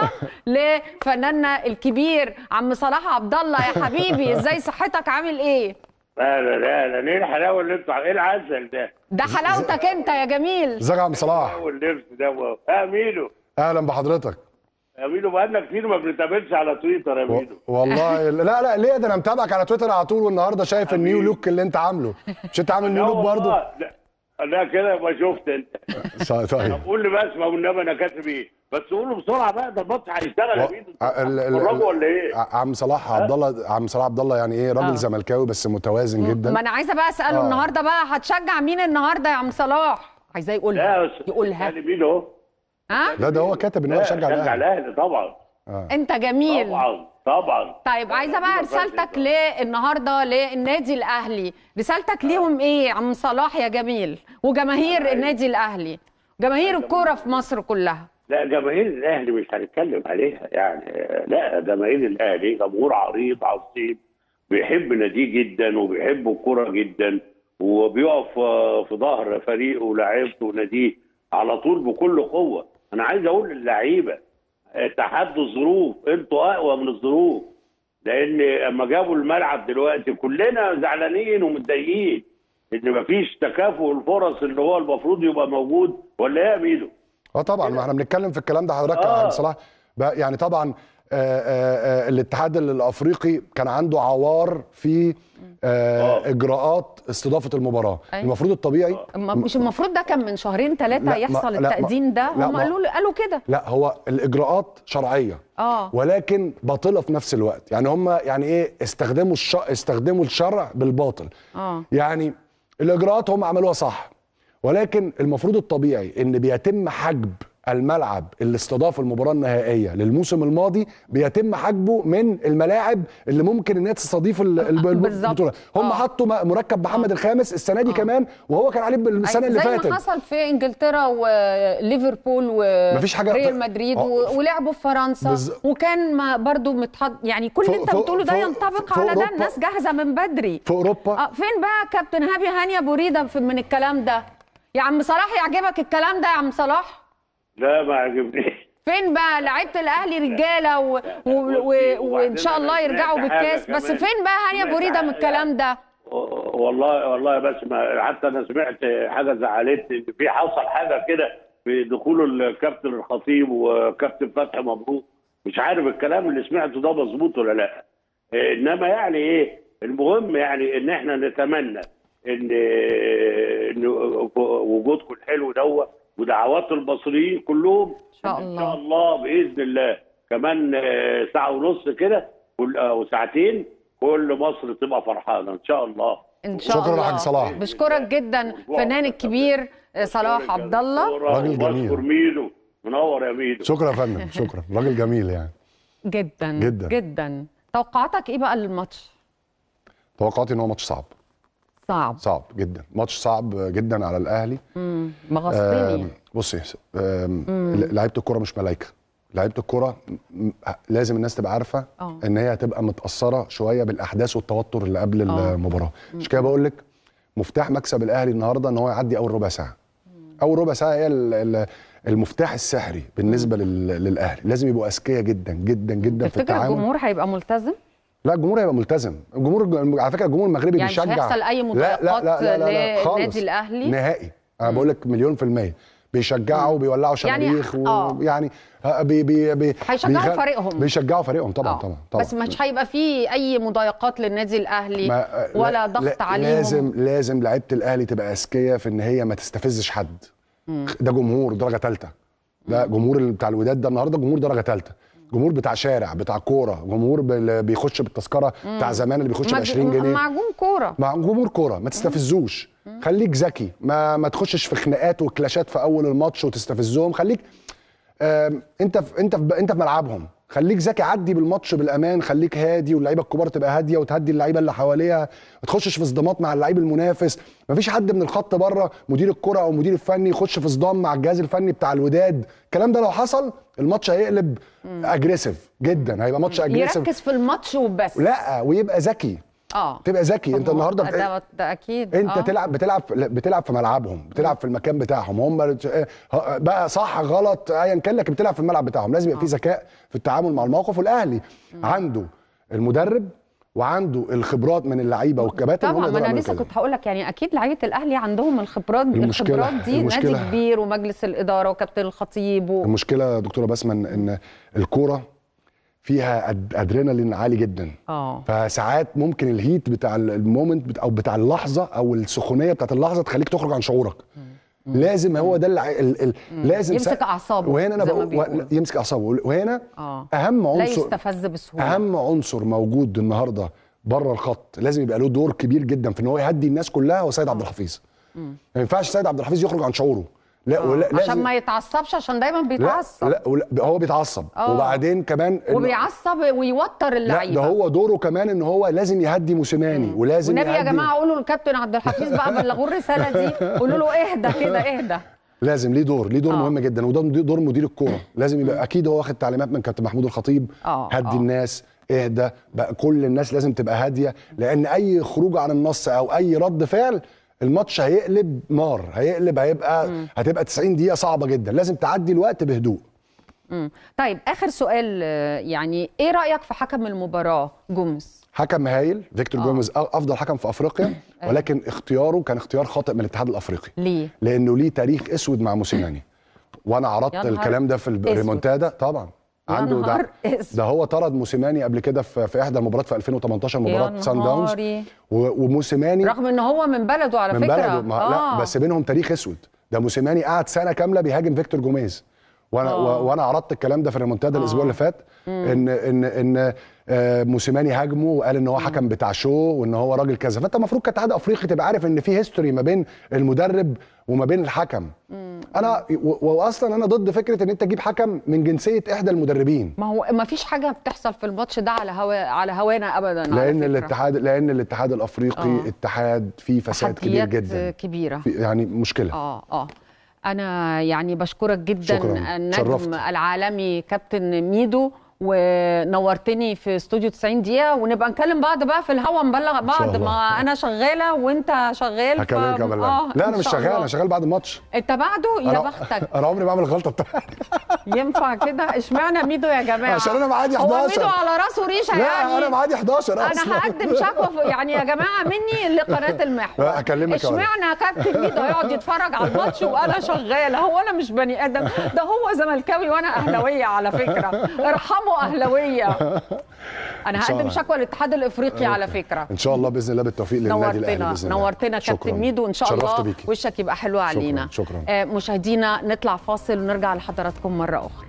لفناننا الكبير عم صلاح عبد الله يا حبيبي ازاي صحتك عامل ايه لا لا لا لا ليه الحلاوه اللي انتوا ايه العسل ده؟ ده حلاوتك انت يا جميل ازيك يا عم صلاح واللبس ده و... اه ميدو اهلا بحضرتك يا ميدو بقالنا كتير ما بنتقابلش على تويتر يا و- ميدو والله لا لا ليه ده انا متابعك على تويتر على طول والنهارده شايف النيو لوك اللي انت عامله مش انت عامل نيو لا لوك برضه والله، لا لا كده يبقى شفت انت طيب قول لي بس ما هو النبي انا كاتب ايه بس قولوا بسرعه بقى ده الماتش هيشتغل يا و- ميدو ال- ال- اتفرجوا ولا ايه؟ ع- عم صلاح عبد الله عم صلاح عبد الله يعني ايه راجل آه. زملكاوي بس متوازن ما جدا انا عايزه بقى اساله آه. النهارده بقى هتشجع مين النهارده يا عم صلاح عايزاه لا يقولها بس يقولها يعني ميدو اهو ها لا ده هو كاتب ان هو لا، يشجع شجع الاهلي الاهلي طبعا انت جميل طبعا طبعا طيب عايزه بقى ما رسالتك فيهاش ليه النهارده للنادي الاهلي رسالتك ليهم ايه يا عم صلاح يا جميل وجماهير النادي الاهلي جماهير الكوره في مصر كلها لا جماهير الاهلي مش هنتكلم عليها يعني لا جماهير الاهلي جمهور عريض عظيم بيحب ناديه جدا وبيحب الكرة جدا وبيقف آه، في ظهر فريقه ولاعيبته وناديه على طول بكل قوه انا عايز اقول للعيبه آه، تحدوا الظروف انتوا اقوى من الظروف لان اما جابوا الملعب دلوقتي كلنا زعلانين ومتضايقين ان مفيش تكافؤ الفرص اللي هو المفروض يبقى موجود ولا ايه يا ميدو؟ اه طبعا ما احنا بنتكلم في الكلام ده حضرتك يا آه. عم صلاح بقى يعني طبعا آه، آه، آه، الاتحاد الافريقي كان عنده عوار في آه، آه. اجراءات استضافه المباراه أيوة. المفروض الطبيعي ما- مش المفروض ده كان من شهرين ثلاثه لا، ما- يحصل لا، ما- التقديم ده لا، هم ما- قالوا قالوا كده لا هو الاجراءات شرعيه اه ولكن باطله في نفس الوقت يعني هم يعني ايه استخدموا الش... استخدموا الشرع بالباطل اه يعني الاجراءات هم عملوها صح ولكن المفروض الطبيعي ان بيتم حجب الملعب اللي استضاف المباراه النهائيه للموسم الماضي بيتم حجبه من الملاعب اللي ممكن ان هي تستضيف ال- ال- بالظبط. البطوله هم آه. حطوا م- مركب محمد الخامس السنه دي كمان وهو كان عليه السنه اللي زي فاتت ما حصل في انجلترا وليفربول مفيش حاجة- وريال مدريد آه. و- ولعبوا في فرنسا بز- وكان ما برضو متحط يعني كل اللي فوق- انت فوق- بتقوله ده فوق- ينطبق في على ده أوروبا- الناس جاهزه من بدري في اوروبا اه فين بقى كابتن هابي هاني ابو ريده في- من الكلام ده يا عم صلاح يعجبك الكلام ده يا عم صلاح لا ما عجبنيش فين بقى لعيبه الاهلي رجاله و... و... و... وان شاء الله يرجعوا بالكاس بس فين بقى هاني ابو ريده من الكلام ده والله والله بس ما حتى انا سمعت حاجه زعلتني ان في حصل حاجه كده في دخول الكابتن الخطيب وكابتن فتحي مبروك مش عارف الكلام اللي سمعته ده مظبوط ولا لا إيه، انما يعني ايه المهم يعني ان احنا نتمنى ان ان وجودكم الحلو دوت ودعوات المصريين كلهم إن شاء ان الله. شاء الله باذن الله كمان آه، ساعه ونص كده كل او ساعتين كل مصر تبقى فرحانه ان شاء الله ان شاء شكراً الله لحاج صلاح. بشكرك جدا فنان الكبير صلاح عبد الله راجل جميل. بشكر ميدو منور يا ميدو شكرا يا فندم شكرا راجل جميل يعني جدا جدا. جدا توقعاتك ايه بقى للماتش توقعاتي ان هو ماتش صعب صعب صعب جدا ماتش صعب جدا على الاهلي امم مغصبني آم، بصي آم، لعيبه الكوره مش ملايكه لعيبه الكوره م- لازم الناس تبقى عارفه آه. ان هي هتبقى متاثره شويه بالاحداث والتوتر اللي قبل آه. المباراه مش كده بقول لك مفتاح مكسب الاهلي النهارده ان هو يعدي اول ربع ساعه اول ربع ساعه هي ال- ال- المفتاح السحري بالنسبه لل- للاهلي لازم يبقوا اذكياء جدا جدا جدا في تفتكر التعامل الجمهور هيبقى ملتزم لا الجمهور هيبقى ملتزم الجمهور على فكره الجمهور المغربي يعني مش بيشجع هيحصل أي لا مضايقات لا لا لا لا لا خالص. للنادي الأهلي؟ نهائي انا بقول لك مليون في الميه بيشجعوا وبيولعوا يعني- شماريخ آه. ويعني بي بي بي هيشجعوا بيخ- فريقهم. بيشجعوا فريقهم طبعا آه. طبعا طبعا بس مش هيبقى فيه اي مضايقات للنادي الاهلي ما- ولا لا- ضغط لا- عليهم لازم لازم لعيبه الاهلي تبقى اذكياء في ان هي ما تستفزش حد ده جمهور درجه ثالثه ده جمهور ال- بتاع الوداد ده النهارده جمهور درجه ثالثه جمهور بتاع شارع بتاع كوره جمهور بال- بيخش بالتذكره بتاع زمان اللي بيخش ب مج- 20 جنيه معجون كوره مع جمهور كوره ما تستفزوش خليك ذكي ما ما تخشش في خناقات وكلاشات في اول الماتش وتستفزهم خليك آم، انت في انت في انت في ملعبهم خليك ذكي عدي بالماتش بالامان خليك هادي واللعيبه الكبار تبقى هاديه وتهدي اللعيبه اللي حواليها ما تخشش في صدامات مع اللعيب المنافس ما فيش حد من الخط بره مدير الكره او مدير الفني يخش في صدام مع الجهاز الفني بتاع الوداد الكلام ده لو حصل الماتش هيقلب اجريسيف جدا هيبقى ماتش اجريسيف يركز في الماتش وبس لا ويبقى ذكي اه تبقى ذكي انت طب ما هو النهارده بت- ده, ده اكيد انت آه. تلعب بتلعب بتلعب في ملعبهم بتلعب في المكان بتاعهم هم بقى صح غلط ايا كان لكن بتلعب في الملعب بتاعهم لازم يبقى في ذكاء في التعامل مع الموقف والاهلي عنده المدرب وعنده الخبرات من اللعيبه والكباتن هم طبعا ما يقدروا انا يعملوا لسه كده. كنت هقول لك يعني اكيد لعيبه الاهلي عندهم الخبرات المشكلة- الخبرات دي نادي المشكلة- كبير ومجلس الاداره وكابتن الخطيب و... المشكله يا دكتوره بسمه ان ان الكوره فيها أد- ادرينالين عالي جدا اه فساعات ممكن الهيت بتاع المومنت بت- او بتاع اللحظه او السخونيه بتاعت اللحظه تخليك تخرج عن شعورك لازم هو ده اللي ال... ال... لازم يمسك أعصابه وهنا انا زي ما بقول و... بيقولوا. يمسك اعصابه وهنا اه اهم لا عنصر يستفز بسهوله اهم عنصر موجود النهارده بره الخط لازم يبقى له دور كبير جدا في ان هو يهدي الناس كلها هو سيد عبد الحفيظ ما ينفعش سيد عبد الحفيظ يخرج عن شعوره لا ولا عشان لازم ما يتعصبش عشان دايما لا, بيتعصب لا ولا هو بيتعصب آه. وبعدين كمان إنه- وبيعصب ويوتر لا اللعيبه ده هو دوره كمان ان هو لازم يهدي موسيماني ولازم والنبي يا يهدي جماعه قولوا للكابتن عبد الحفيظ بقى بلغوه الرساله دي قولوا له اهدى كده اهدى لازم ليه دور ليه دور آه. مهم جدا وده دور مدير الكوره لازم يبقى اكيد هو واخد تعليمات من كابتن محمود الخطيب آه، هدي آه. الناس اهدى بقى كل الناس لازم تبقى هاديه لان اي خروج عن النص او اي رد فعل الماتش هيقلب نار هيقلب هيبقى هتبقى 90 دقيقه صعبه جدا لازم تعدي الوقت بهدوء مم. طيب اخر سؤال آه، يعني ايه رايك في حكم المباراه جومس حكم هايل فيكتور آه. جوميز افضل حكم في افريقيا ولكن اختياره كان اختيار خاطئ من الاتحاد الافريقي ليه لانه ليه تاريخ اسود مع موسيماني وانا يا عرضت نهار الكلام ده في الريمونتادا طبعا يا عنده ده نهار اسود. ده هو طرد موسيماني قبل كده في, في احدى المباريات في 2018 مباراه يا سان داونز نهاري. و- وموسيماني رغم ان هو من بلده على من فكره بلده ما لا بس بينهم تاريخ اسود ده موسيماني قعد سنه كامله بيهاجم فيكتور جوميز وانا آه. و- وانا عرضت الكلام ده في الريمونتادا الاسبوع اللي فات ان ان ان آه، موسيماني هاجمه وقال ان هو حكم بتاع شو وان هو راجل كذا فانت المفروض كاتحاد افريقي تبقى عارف ان في هيستوري ما بين المدرب وما بين الحكم انا و- واصلا انا ضد فكره ان انت تجيب حكم من جنسيه احدى المدربين ما هو ما فيش حاجه بتحصل في الماتش ده على هوا على هوانا ابدا على لان فكرة. الاتحاد لان الاتحاد الافريقي آه. اتحاد فيه فساد كبير تحديات جدا كبيره في- يعني مشكله اه اه انا يعني بشكرك جدا شكراً. النجم شرفت. العالمي كابتن ميدو ونورتني في استوديو 90 دقيقة ونبقى نكلم بعض بقى في الهوا نبلغ بعض الله. ما أنا شغالة وأنت شغال هكلمك ف- قبل آه، لا إن انا مش شاء شغال الله. انا شغال بعد الماتش أنت بعده يا أنا- بختك انا عمري ما اعمل الغلطه بتاعتي ينفع كده اشمعنى ميدو يا جماعة عشان أنا معادي هو 11. ميدو على راسه ريشة لا يعني انا معادي 11 انا اصلا هقدم شكوى في- يعني يا جماعه مني لقناه المحور لا، هكلمك يا ولد. اشمعنى كابتن ميدو يقعد يتفرج على الماتش وانا شغاله هو انا مش بني ادم ده هو زملكاوي وانا اهلاويه على فكره ارحموا اهلاويه انا شاء هقدم الله. شكوى للاتحاد الافريقي على فكره ان شاء الله باذن الله بالتوفيق للنادي الاهلي نورتنا باذن الله نورتنا شكراً. كابتن ميدو ان شاء شرفت الله بيكي. وشك يبقى حلو علينا شكراً. آه، مشاهدينا نطلع فاصل ونرجع لحضراتكم مره اخرى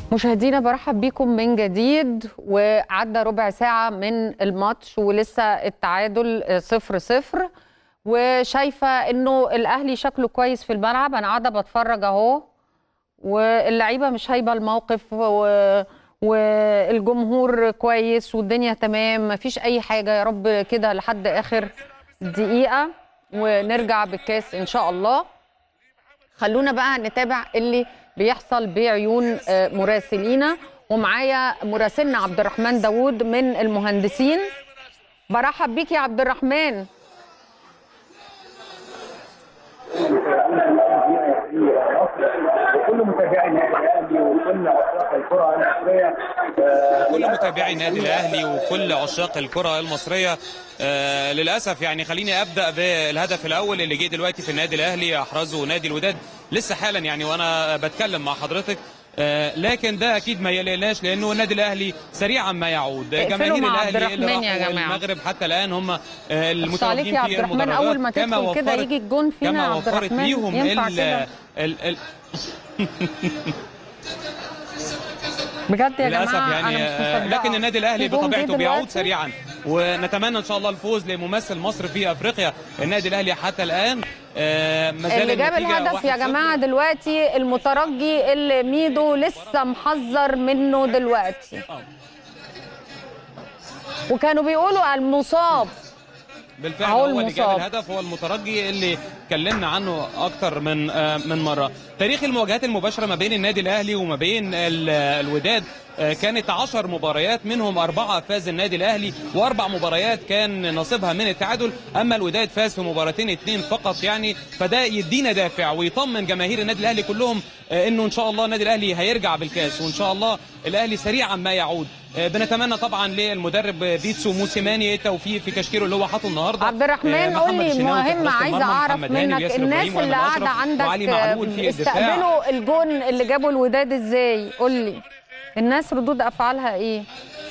مشاهدينا برحب بيكم من جديد وعدى ربع ساعة من الماتش ولسه التعادل آه، صفر صفر وشايفة انه الاهلي شكله كويس في الملعب انا قاعدة بتفرج اهو واللعيبة مش هايبة الموقف و... والجمهور كويس والدنيا تمام مفيش اي حاجة يا رب كده لحد اخر دقيقة ونرجع بالكاس ان شاء الله خلونا بقى نتابع اللي بيحصل بعيون آه، مراسلينا ومعايا مراسلنا عبد الرحمن داوود من المهندسين برحب بيك يا عبد الرحمن وكل متابعي النادي الاهلي وكل عشاق الكره المصريه كل متابعي النادي الاهلي وكل عشاق الكره المصريه آه للاسف يعني خليني ابدا بالهدف الاول اللي جه دلوقتي في النادي الاهلي احرزه نادي الوداد لسه حالا يعني وانا بتكلم مع حضرتك آه لكن ده اكيد ما يقلقناش لانه النادي الاهلي سريعا ما يعود اقفلوا جماهير مع عبد الاهلي اللي الرحمن يا راحوا جماعة. المغرب حتى الان هم آه بص عليك المتواجدين يا عبد في الرحمن المدرجات اول ما كما تدخل كده وفرت- يجي الجون فينا كما يا عبد وفرت الرحمن ليهم ينفع ال كده ال ال بجد يا للاسف جماعه يعني انا مش آه، مصدقه لكن النادي الاهلي في جون جه بطبيعته بيعود دلوقتي؟ سريعا ونتمنى ان شاء الله الفوز لممثل مصر في افريقيا النادي الاهلي حتى الان آه، ما زال اللي جاب النتيجة الهدف يا 1-0. جماعه دلوقتي المترجي اللي ميدو لسه محذر منه دلوقتي آه. وكانوا بيقولوا المصاب بالفعل أهو هو اللي جاب المصاب. الهدف هو المترجي اللي اتكلمنا عنه اكتر من آه، من مره تاريخ المواجهات المباشره ما بين النادي الاهلي وما بين ال- الوداد آه، كانت 10 مباريات منهم أربعة فاز النادي الأهلي وأربع مباريات كان نصيبها من التعادل أما الوداد فاز في مباراتين اتنين فقط يعني فده يدينا دافع ويطمن جماهير النادي الأهلي كلهم آه، إنه إن شاء الله النادي الأهلي هيرجع بالكاس وإن شاء الله الأهلي سريعا ما يعود آه، بنتمنى طبعا للمدرب بيتسو موسيماني التوفيق في تشكيله اللي هو حاطه النهارده عبد الرحمن آه، قول محمد لي الشناوي في مهم حراسة عايزه المرمى، اعرف محمد هاني منك وياسر الناس إبراهيم اللي وأيمن قاعده أشرف عندك وعلي معلول في الدفاع. استقبلوا الجون اللي جابوا الوداد ازاي قول لي الناس ردود افعالها ايه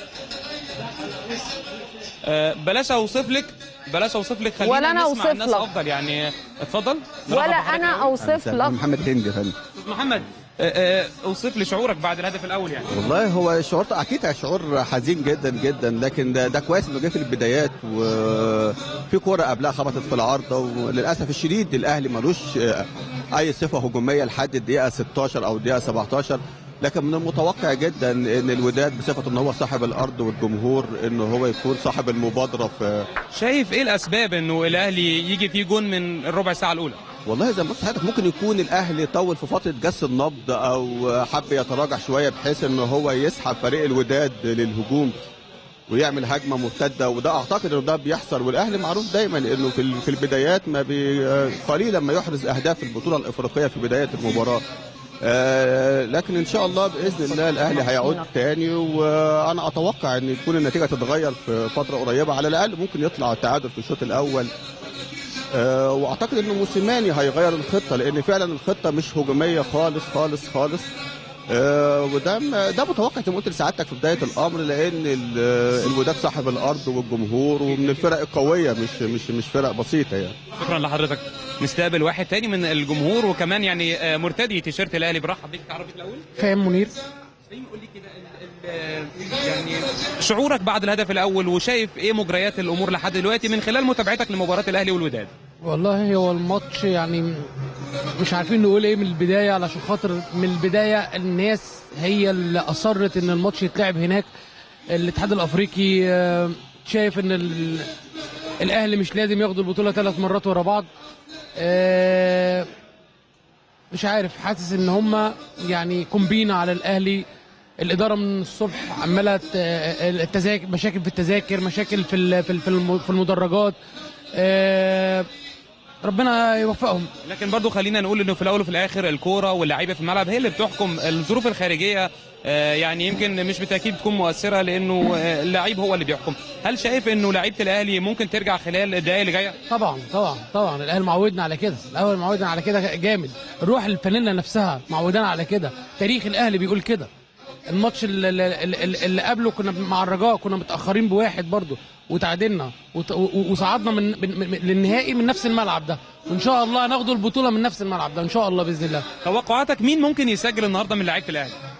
آه، بلاش اوصف لك بلاش اوصف لك خلينا ولا أنا نسمع أوصف الناس لك. افضل يعني اتفضل نرحب ولا بحضرتك انا الأول. اوصف لك محمد هندي يا فندم أستاذ محمد آه، آه، اوصف لي شعورك بعد الهدف الاول يعني والله هو شعور اكيد شعور حزين جدا جدا لكن ده, ده كويس انه جه في البدايات وفي كوره قبلها خبطت في العارضه وللاسف الشديد الاهلي ملوش آه، اي صفه هجوميه لحد الدقيقه 16 او الدقيقه 17 لكن من المتوقع جدا ان الوداد بصفه ان هو صاحب الارض والجمهور ان هو يكون صاحب المبادره في شايف ايه الاسباب انه الاهلي يجي فيه جون من الربع ساعه الاولى والله زي ما قلت لحضرتك ممكن يكون الاهلي طول في فتره جس النبض او حب يتراجع شويه بحيث ان هو يسحب فريق الوداد للهجوم ويعمل هجمه مرتده وده اعتقد ان ده بيحصل والاهلي معروف دايما انه في ال- في البدايات ما بي قليلا ما يحرز اهداف البطوله الافريقيه في بدايه المباراه آه لكن ان شاء الله باذن الله الاهلي هيعود تاني وانا اتوقع ان تكون النتيجه تتغير في فتره قريبه على الاقل ممكن يطلع التعادل في الشوط الاول آه، واعتقد ان موسيماني هيغير الخطه لان فعلا الخطه مش هجوميه خالص خالص خالص آه، وده م- ده متوقع زي ما قلت لسعادتك في بدايه الامر لان ال- الوداد صاحب الارض والجمهور ومن الفرق القويه مش مش مش فرق بسيطه يعني شكرا لحضرتك نستقبل واحد تاني من الجمهور وكمان يعني آه، مرتدي تيشيرت الاهلي برحب بيك تعرفك الاول فاهم منير فاهم قول لي كده ال- ال- يعني شعورك بعد الهدف الاول وشايف ايه مجريات الامور لحد دلوقتي من خلال متابعتك لمباراه الاهلي والوداد والله هو الماتش يعني مش عارفين نقول ايه من البدايه علشان خاطر من البدايه الناس هي اللي اصرت ان الماتش يتلعب هناك الاتحاد الافريقي آه، شايف ان ال- الاهلي مش لازم ياخدوا البطوله ثلاث مرات ورا بعض آه، مش عارف حاسس ان هم يعني كومبينا على الاهلي الاداره من الصبح عماله ت- التذاكر مشاكل في التذاكر مشاكل في ال- في ال- في الم- في المدرجات آه، ربنا يوفقهم لكن برضو خلينا نقول انه في الاول وفي الاخر الكوره واللعيبه في الملعب هي اللي بتحكم الظروف الخارجيه آه، يعني يمكن مش بالتاكيد تكون مؤثره لانه آه، اللعيب هو اللي بيحكم هل شايف انه لعيبه الاهلي ممكن ترجع خلال الدقائق اللي جايه طبعا طبعا طبعا الاهلي معودنا على كده الاول معودنا على كده جامد روح الفانيلا نفسها معودانا على كده تاريخ الاهلي بيقول كده الماتش اللي, اللي, اللي قبله كنا مع الرجاء كنا متاخرين بواحد برضه وتعادلنا وت- و- وصعدنا من, من, من للنهائي من نفس الملعب ده وان شاء الله هناخدوا البطوله من نفس الملعب ده ان شاء الله باذن الله توقعاتك مين ممكن يسجل النهارده من لعيبه الاهلي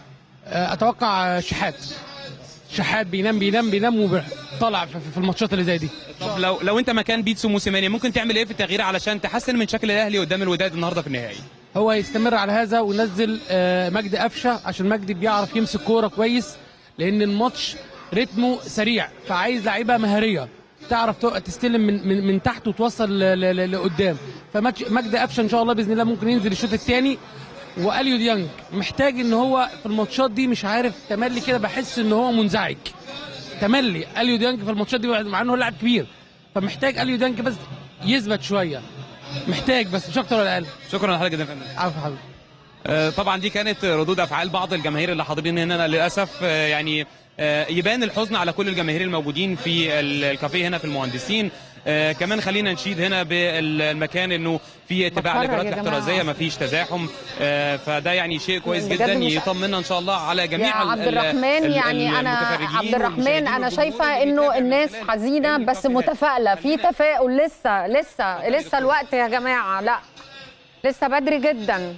آه، اتوقع آه، شحات شحات بينام بينام بينام وطالع في في الماتشات اللي زي دي طب لو لو انت مكان بيتسو موسيماني ممكن تعمل ايه في التغيير علشان تحسن من شكل الاهلي قدام الوداد النهارده في النهائي هو يستمر على هذا وينزل آه، مجدي قفشه عشان مجدي بيعرف يمسك كوره كويس لان الماتش رتمه سريع فعايز لعيبه مهاريه تعرف تق- تستلم من من, من تحت وتوصل ل- ل- ل- لقدام فمجدي قفشه ان شاء الله باذن الله ممكن ينزل الشوط الثاني واليو ديانج محتاج ان هو في الماتشات دي مش عارف تملي كده بحس ان هو منزعج تملي اليو ديانج في الماتشات دي مع انه هو لاعب كبير فمحتاج اليو ديانج بس يثبت شويه محتاج بس مش اكتر ولا اقل شكرا لحضرتك جدا يا فندم عفوا حبيبي آه، طبعا دي كانت ردود افعال بعض الجماهير اللي حاضرين هنا للاسف آه، يعني آه، يبان الحزن على كل الجماهير الموجودين في ال- الكافيه هنا في المهندسين آه، كمان خلينا نشيد هنا بالمكان انه في اتباع بتفرج الاجراءات يا جماعة الاحترازيه أصلاً. مفيش تزاحم آه، فده يعني شيء كويس بجد جدا مش- يطمنا ان شاء الله على يا جميع ال- عبد ال- الرحمن ال- يعني انا المتفرجين عبد الرحمن والمشاهدين انا والجمهور شايفه اللي انه بيتابع من الناس خلال حزينه بس الكافيهات. متفائله في خلينا- تفاؤل لسه لسه لسه الوقت يا جماعه لا لسه بدري جدا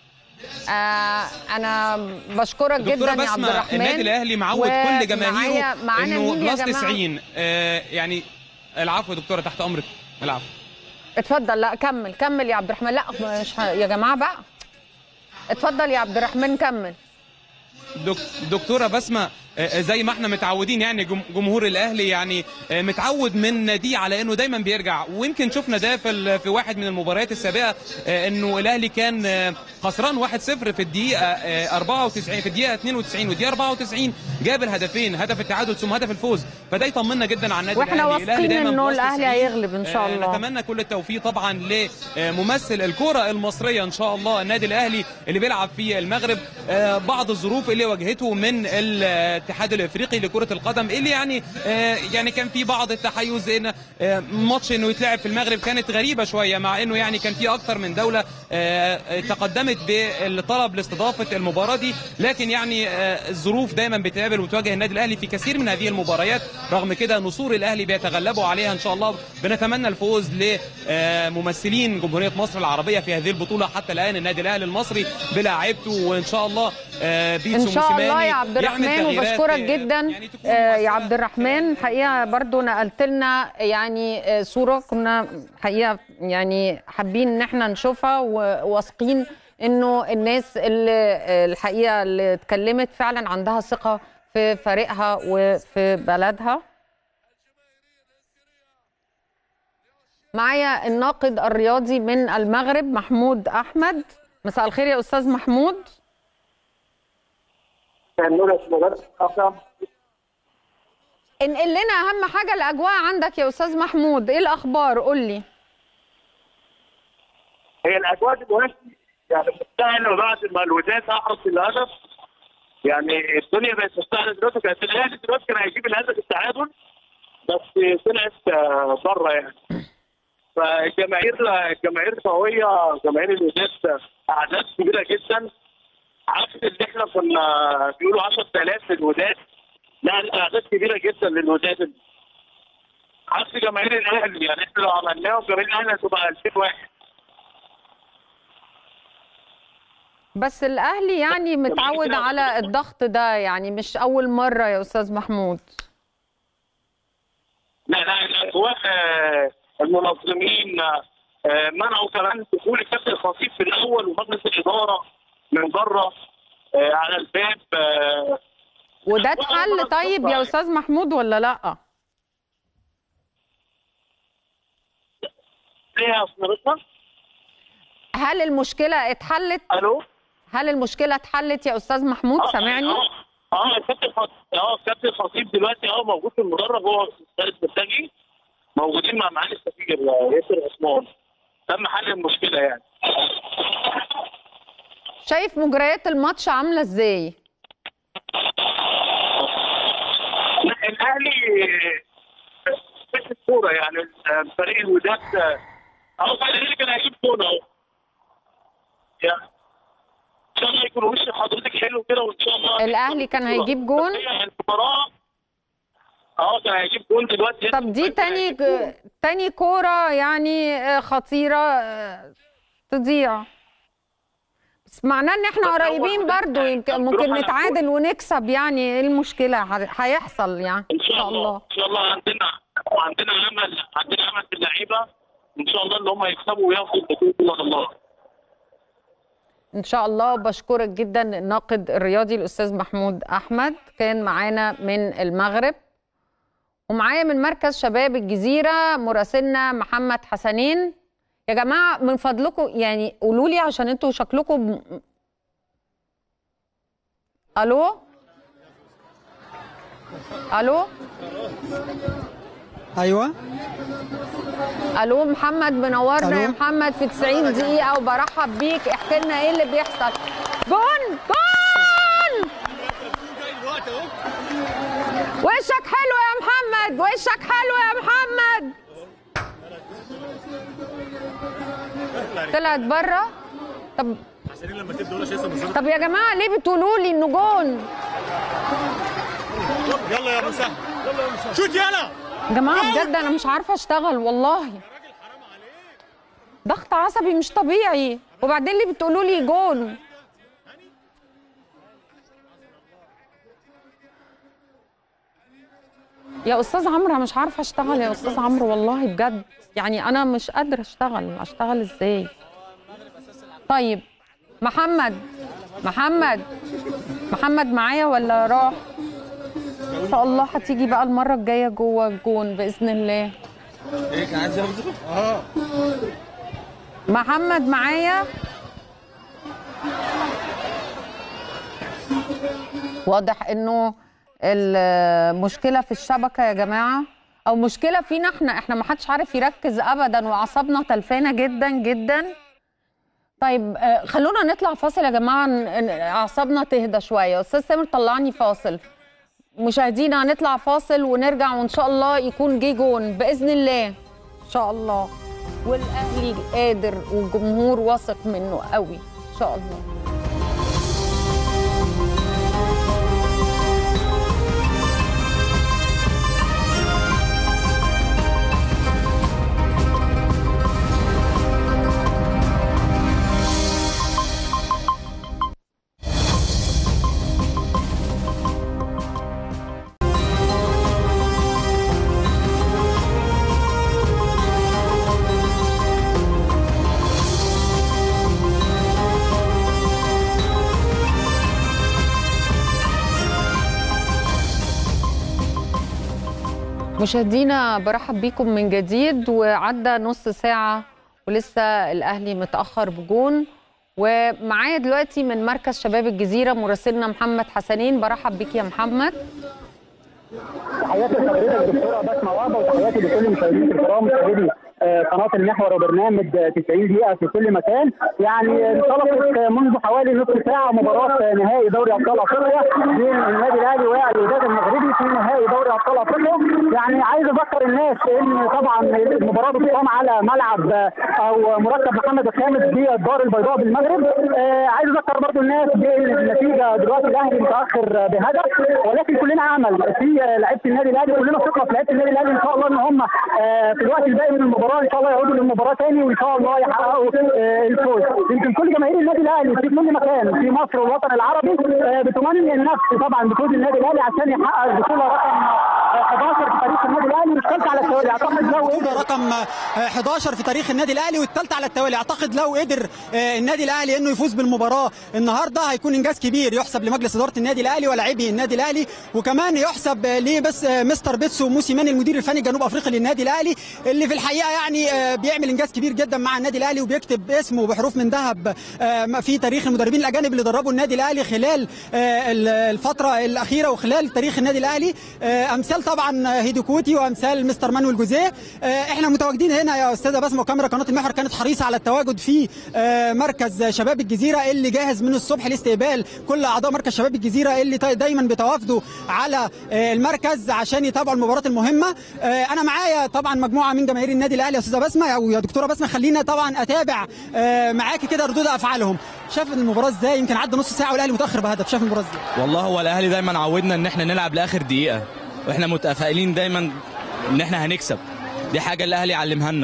آه انا بشكرك جدا دكتوره يا عبد بسمه الرحمن النادي الاهلي معود كل جماهيره ومعايا- معانا انه مين يا بلس جماعة؟ 90 آه، يعني العفو يا دكتوره تحت امرك العفو اتفضل لا كمل كمل يا عبد الرحمن لا مش ه... يا جماعه بقى اتفضل يا عبد الرحمن كمل دك- دكتوره بسمه آه، زي ما احنا متعودين يعني جم- جمهور الاهلي يعني آه، متعود من ناديه على انه دايما بيرجع ويمكن شفنا ده في ال- في واحد من المباريات السابقه آه، انه الاهلي كان آه، خسران 1-0 في الدقيقه آه، 94 في الدقيقه 92 والدقيقه 94 جاب الهدفين هدف التعادل ثم هدف الفوز فده يطمنا جدا على النادي واحنا الاهلي واثقين الأهلي دايماً انه بلس الاهلي 90. هيغلب ان شاء آه، الله نتمنى كل التوفيق طبعا لممثل الكرة المصرية إن شاء الله النادي الأهلي اللي بيلعب في المغرب آه، بعض الظروف اللي واجهته من الاتحاد الإفريقي لكرة القدم اللي يعني آه، يعني كان في بعض التحيز إن آه، ماتش إنه يتلعب في المغرب كانت غريبة شوية مع إنه يعني كان في أكثر من دولة آه، تقدمت بالطلب لاستضافة المباراة دي لكن يعني آه، الظروف دايما بتقابل وتواجه النادي الأهلي في كثير من هذه المباريات رغم كده نصور الأهلي بيتغلبوا عليها إن شاء الله بنتمنى الفوز لممثلين جمهورية مصر العربية في هذه البطولة حتى الآن النادي الأهلي المصري بلاعيبته وإن شاء الله آه، بيتسو ان شاء الله موسيماني يا عبد يعمل الرحمن تغييرات، وبشكرك آه، جدا يعني تكون آه، يا مؤثرة عبد الرحمن حقيقه برضو نقلت لنا يعني آه، صوره كنا حقيقه يعني حابين ان احنا نشوفها وواثقين انه الناس اللي آه، الحقيقه اللي اتكلمت فعلا عندها ثقه في فريقها وفي بلدها معايا الناقد الرياضي من المغرب محمود احمد مساء الخير يا استاذ محمود النور اسمه انقل لنا اهم حاجه الاجواء عندك يا استاذ محمود ايه الاخبار قول لي هي الاجواء دلوقتي يعني مستاهله بعد ما الوداد احرز الهدف يعني الدنيا بقت مستاهله دلوقتي كانت الاهلي دلوقتي كان هيجيب الهدف التعادل بس طلعت آه، بره يعني فالجماهير الجماهير قويه جماهير الوداد اعداد كبيره جدا عكس اللي احنا كنا بيقولوا 10000 للوداد لا الاعداد كبيره جدا للوداد عكس جماهير الاهلي يعني احنا لو عملناهم جماهير الاهلي هتبقى 2000 واحد بس الاهلي يعني متعود على الضغط ده يعني مش اول مره يا استاذ محمود لا لا الاجواء آه، المنظمين آه، منعوا كمان دخول الكابتن الخطيب في الاول ومجلس الاداره من بره آه، على الباب آه، وده اتحل طيب يا استاذ محمود ولا لا ليها اسمرتنا هل المشكله اتحلت الو هل المشكله اتحلت يا استاذ محمود آه، سامعني اه اه الكابتن الخطيب اه الكابتن الخطيب دلوقتي اه موجود في المدرج هو ثالث مرتجي موجودين مع معالي السفير آه، ياسر عثمان تم حل المشكله يعني شايف مجريات الماتش عامله ازاي لا الاهلي مش الكوره يعني آه، فريق الوداد آه، اهو الاهلي كان هيجيب جون اهو يعني ان شاء الله يكون وش حضرتك حلو كده وان شاء الله الأهلي كان هيجيب جون؟ بس هي المباراه اه كان هيجيب جون دلوقتي طب دي تاني تاني كوره يعني آه، خطيره آه، تضيع بس معناه ان احنا بس هو قريبين الوداد برضو يمكن هتروح ممكن على نتعادل ونكسب يعني ايه المشكله ه- هيحصل يعني ان شاء الله ان شاء الله عندنا عندنا امل عندنا امل في اللعيبه ان شاء الله ان هم يكسبوا وياخدوا البطوله ان شاء الله ان شاء الله بشكرك جدا الناقد الرياضي الاستاذ محمود احمد كان معانا من المغرب ومعايا من مركز شباب الجزيره مراسلنا محمد حسنين يا جماعه من فضلكم يعني قولوا لي عشان انتوا شكلكم ب- الو الو ايوه الو محمد منورنا يا ألو. محمد في 90 دقيقة وبرحب بيك احكي لنا ايه اللي بيحصل جون جون وشك حلو يا محمد وشك حلو يا محمد طلعت بره طب طب يا جماعة ليه بتقولوا لي انه جون يلا يا مسهل يلا يا مسهل شوت يلا يا جماعة بجد أنا مش عارفة أشتغل والله ضغط عصبي مش طبيعي وبعدين اللي بتقولوا لي جون يا أستاذ عمرو أنا مش عارفة أشتغل يا أستاذ عمرو والله بجد يعني أنا مش قادرة أشتغل أشتغل إزاي طيب محمد محمد محمد معايا ولا راح ان شاء الله هتيجي بقى المره الجايه جوه الجون باذن الله ايه كان عايز اه محمد معايا واضح انه المشكله في الشبكه يا جماعه او مشكله فينا احنا احنا ما حدش عارف يركز ابدا واعصابنا تلفانه جدا جدا طيب آه، خلونا نطلع فاصل يا جماعه ن- ن- اعصابنا تهدى شويه استاذ سامر طلعني فاصل مشاهدينا هنطلع فاصل ونرجع وان شاء الله يكون جه جون باذن الله ان شاء الله والاهلي قادر والجمهور واثق منه قوي ان شاء الله مشاهدينا برحب بيكم من جديد وعدى نص ساعة ولسه الأهلي متأخر بجون ومعايا دلوقتي من مركز شباب الجزيرة مراسلنا محمد حسنين برحب بيك يا محمد تحياتي لحضرتك دكتوره بسمه وهبه وتحياتي لكل المشاهدين الكرام مشاهدي آه، قناه المحور وبرنامج آه، 90 دقيقه في كل مكان يعني انطلقت آه، منذ حوالي نصف ساعه مباراه آه، نهائي دوري ابطال افريقيا بين النادي الاهلي والوداد المغربي في نهائي دوري ابطال افريقيا يعني عايز اذكر الناس ان طبعا المباراه بتقام على ملعب آه، او مركب محمد الخامس بالدار البيضاء بالمغرب آه، عايز اذكر برضو الناس بان النتيجه دلوقتي الاهلي متاخر آه، بهدف ولكن كلنا امل في آه، لعيبه النادي الاهلي كلنا ثقه في لعيبه النادي الاهلي ان شاء الله ان هم آه، في الوقت الباقي من المباراه ان شاء الله يعودوا للمباراه تاني وان شاء الله يحققوا آه، الفوز يمكن كل جماهير النادي الاهلي في كل مكان في مصر والوطن العربي آه، بتمني النفس طبعا بفوز النادي الاهلي عشان يحقق البطوله رقم آه، 11 في تاريخ النادي الاهلي والثالثه على التوالي اعتقد لو البطولة رقم آه، 11 في تاريخ النادي الاهلي والثالثه على التوالي اعتقد لو قدر آه، النادي الاهلي انه يفوز بالمباراه النهارده هيكون انجاز كبير يحسب لمجلس اداره النادي الاهلي ولاعبي النادي الاهلي وكمان يحسب آه، لبس آه، مستر بيتسو موسيماني المدير الفني الجنوب افريقي للنادي الاهلي اللي في الحقيقه يعني آه، بيعمل انجاز كبير جدا مع النادي الاهلي وبيكتب اسمه بحروف من ذهب آه، في تاريخ المدربين الاجانب اللي دربوا النادي الاهلي خلال آه، ال- الفتره الاخيره وخلال تاريخ النادي الاهلي آه، امثال طبعا هيدوكوتي وامثال مستر مانويل جوزيه آه، احنا متواجدين هنا يا استاذه بسمه وكاميرا قناه المحور كانت حريصه على التواجد في آه، مركز شباب الجزيره اللي جاهز من الصبح لاستقبال كل اعضاء مركز شباب الجزيره اللي تا- دايما بيتوافدوا على آه، المركز عشان يتابعوا المباراه المهمه آه، انا معايا طبعا مجموعه من جماهير النادي الاهلي يا استاذه بسمه او يا دكتوره بسمه خلينا طبعا اتابع آه، معاكي كده ردود افعالهم شاف المباراه ازاي يمكن عدى نص ساعه والاهلي متاخر بهدف شاف المباراه ازاي والله هو الاهلي دايما عودنا ان احنا نلعب لاخر دقيقه واحنا متفائلين دايما ان احنا هنكسب دي حاجه الاهلي علمها لنا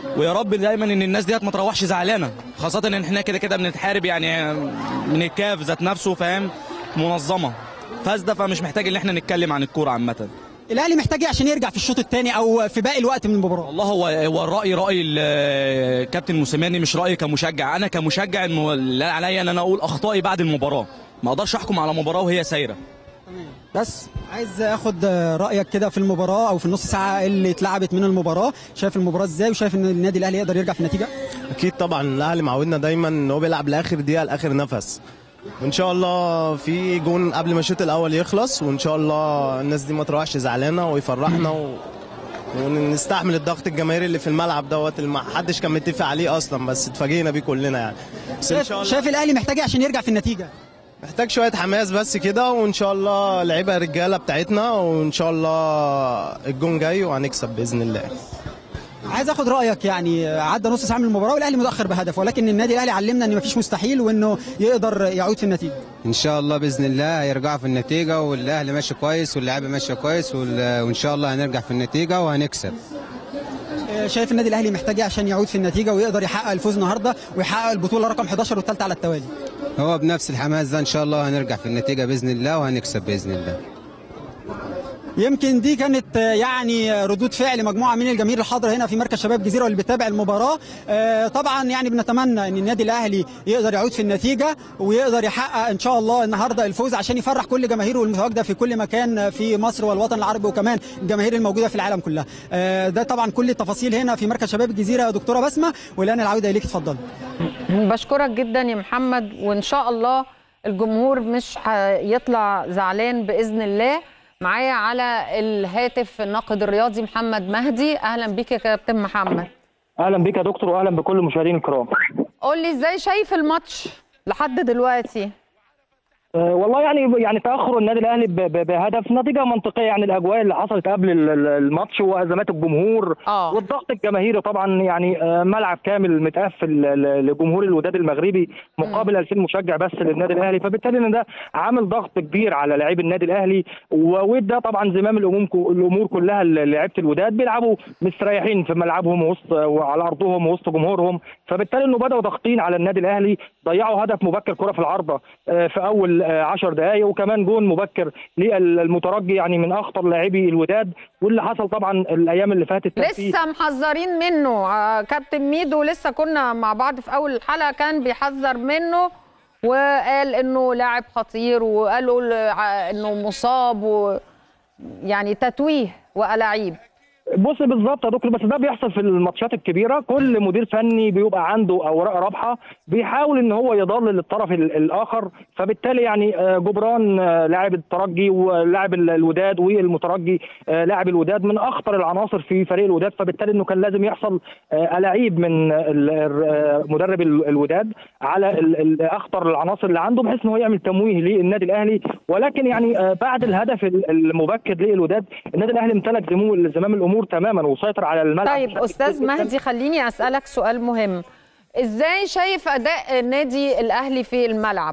ويا رب دايما ان الناس ديت ما تروحش زعلانه خاصه ان احنا كده كده بنتحارب يعني من الكاف ذات نفسه فاهم منظمه فاسده فمش محتاج ان احنا نتكلم عن الكوره عامه الاهلي محتاج ايه عشان يرجع في الشوط الثاني او في باقي الوقت من المباراه والله هو هو الراي راي الكابتن موسيماني مش رايي كمشجع انا كمشجع الم- اللي عليا ان انا اقول اخطائي بعد المباراه ما اقدرش احكم على مباراه وهي سايره بس عايز اخد رايك كده في المباراه او في النص ساعه اللي اتلعبت من المباراه شايف المباراه ازاي وشايف ان النادي الاهلي يقدر يرجع في النتيجه اكيد طبعا الاهلي معودنا دايما ان هو بيلعب لاخر دقيقه لاخر نفس وان شاء الله في جون قبل ما الشوط الاول يخلص وان شاء الله الناس دي ما تروحش زعلانه ويفرحنا و... ونستحمل الضغط الجماهيري اللي في الملعب دوت اللي ما حدش كان متفق عليه اصلا بس اتفاجئنا بيه كلنا يعني بس ان شاء شايف, الله شايف الاهلي محتاج ايه عشان يرجع في النتيجه محتاج شويه حماس بس كده وان شاء الله لعيبه الرجاله بتاعتنا وان شاء الله الجون جاي وهنكسب باذن الله عايز اخد رايك يعني عدى نص ساعه من المباراه والاهلي متاخر بهدف ولكن النادي الاهلي علمنا ان مفيش مستحيل وانه يقدر يعود في النتيجه ان شاء الله باذن الله هيرجعوا في النتيجه والاهلي ماشي كويس واللعيبه ماشيه كويس وال- وان شاء الله هنرجع في النتيجه وهنكسب آه، شايف النادي الاهلي محتاج ايه عشان يعود في النتيجه ويقدر يحقق الفوز النهارده ويحقق البطوله رقم 11 والثالثه على التوالي هو بنفس الحماس ده ان شاء الله هنرجع في النتيجه باذن الله وهنكسب باذن الله يمكن دي كانت آه، يعني آه، ردود فعل مجموعه من الجماهير الحاضره هنا في مركز شباب جزيره واللي بتتابع المباراه آه، طبعا يعني بنتمنى ان النادي الاهلي يقدر يعود في النتيجه ويقدر يحقق ان شاء الله النهارده الفوز عشان يفرح كل جماهيره المتواجده في كل مكان في مصر والوطن العربي وكمان الجماهير الموجوده في العالم كلها آه، ده طبعا كل التفاصيل هنا في مركز شباب الجزيره يا دكتوره بسمه والان العوده اليك اتفضل بشكرك جدا يا محمد وان شاء الله الجمهور مش هيطلع زعلان باذن الله معايا على الهاتف الناقد الرياضي محمد مهدي اهلا بيك يا كابتن محمد اهلا بك يا دكتور واهلا بكل المشاهدين الكرام قول لي ازاي شايف الماتش لحد دلوقتي أه والله يعني يعني تاخر النادي الاهلي ب- ب- بهدف نتيجه منطقيه يعني الاجواء اللي حصلت قبل ال- ال- الماتش وازمات الجمهور آه. والضغط الجماهيري طبعا يعني آه، ملعب كامل متقفل ل- ل- لجمهور الوداد المغربي مقابل 2000 مشجع بس للنادي الاهلي فبالتالي ان ده عامل ضغط كبير على لاعبي النادي الاهلي و- وده طبعا زمام الامور الامور كلها للاعيبه الوداد بيلعبوا مستريحين في ملعبهم وسط وعلى ارضهم وسط جمهورهم فبالتالي انه بداوا ضاغطين على النادي الاهلي ضيعوا هدف مبكر كره في العارضه آه، في اول 10 دقائق وكمان جون مبكر للمترجي يعني من اخطر لاعبي الوداد واللي حصل طبعا الايام اللي فاتت كان فيه- لسه محذرين منه آه، كابتن ميدو لسه كنا مع بعض في اول الحلقه كان بيحذر منه وقال انه لاعب خطير وقالوا ل- ع- انه مصاب و يعني تتويه والاعيب بص بالظبط يا دكتور بس ده بيحصل في الماتشات الكبيره كل مدير فني بيبقى عنده اوراق رابحه بيحاول ان هو يضلل الطرف ال- الاخر فبالتالي يعني آه، جبران آه، لاعب الترجي ولاعب ال- الوداد والمترجي آه، لاعب الوداد من اخطر العناصر في فريق الوداد فبالتالي انه كان لازم يحصل آه، الاعيب من ال- ال- آه، مدرب ال- الوداد على ال- ال- اخطر العناصر اللي عنده بحيث ان هو يعمل تمويه للنادي الاهلي ولكن يعني آه، بعد الهدف ال- المبكر للوداد النادي الاهلي امتلك زمو- زمام الامور تماما وسيطر على الملعب طيب بشكل استاذ كبير جداً. مهدي خليني اسالك سؤال مهم ازاي شايف اداء النادي الاهلي في الملعب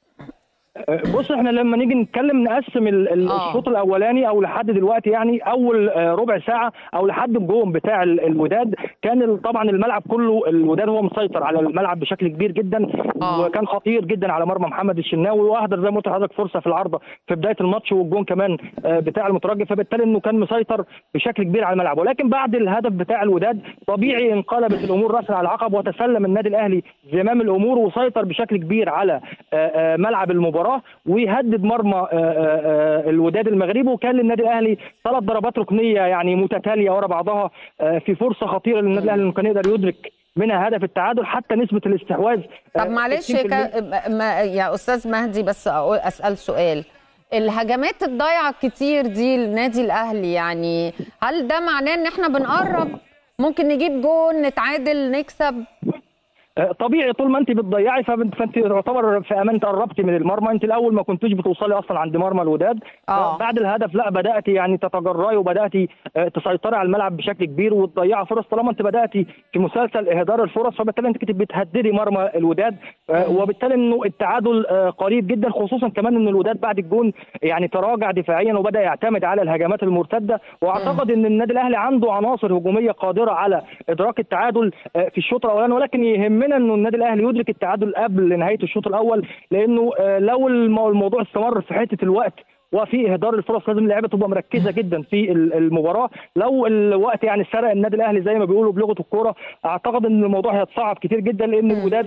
بص احنا لما نيجي نتكلم نقسم ال- ال- آه. الشوط الاولاني او لحد دلوقتي يعني اول آه، ربع ساعه او لحد الجون بتاع ال- الوداد كان ال- طبعا الملعب كله الوداد هو مسيطر على الملعب بشكل كبير جدا وكان خطير جدا على مرمى محمد الشناوي واهدر زي ما قلت لحضرتك فرصه في العارضه في بدايه الماتش والجون كمان آه، بتاع المترجي فبالتالي انه كان مسيطر بشكل كبير على الملعب ولكن بعد الهدف بتاع الوداد طبيعي انقلبت الامور راسا على عقب وتسلم النادي الاهلي زمام الامور وسيطر بشكل كبير على آه، آه، ملعب المباراه ويهدد مرمى آه، آه، آه، الوداد المغربي وكان للنادي الاهلي ثلاث ضربات ركنيه يعني متتاليه ورا بعضها آه، في فرصه خطيره للنادي الاهلي انه كان يقدر يدرك منها هدف التعادل حتى نسبه الاستحواذ طب معلش يا, كا... ما... يا استاذ مهدي بس أقول اسال سؤال الهجمات الضايعه الكتير دي للنادي الاهلي يعني هل ده معناه ان احنا بنقرب ممكن نجيب جون نتعادل نكسب آه، طبيعي طول ما انت بتضيعي فانت فانت تعتبر في امان انت قربتي من المرمى انت الاول ما كنتوش بتوصلي اصلا عند مرمى الوداد آه. بعد الهدف لا بداتي يعني تتجرأي وبداتي آه، تسيطري على الملعب بشكل كبير وتضيعي فرص طالما انت بداتي في مسلسل اهدار الفرص فبالتالي انت كنت بتهددي مرمى الوداد آه، وبالتالي انه التعادل آه، قريب جدا خصوصا كمان ان الوداد بعد الجون يعني تراجع دفاعيا وبدا يعتمد على الهجمات المرتده واعتقد ان النادي الاهلي عنده عناصر هجوميه قادره على ادراك التعادل آه، في الشوط الاولاني ولكن يهمنا انه النادي الاهلي يدرك التعادل قبل نهايه الشوط الاول لانه آه، لو المو- الموضوع استمر في حته الوقت وفي اهدار الفرص لازم اللعيبه تبقى مركزه جدا في ال- المباراه لو الوقت يعني سرق النادي الاهلي زي ما بيقولوا بلغه الكوره اعتقد ان الموضوع هيتصعب كتير جدا لان الوداد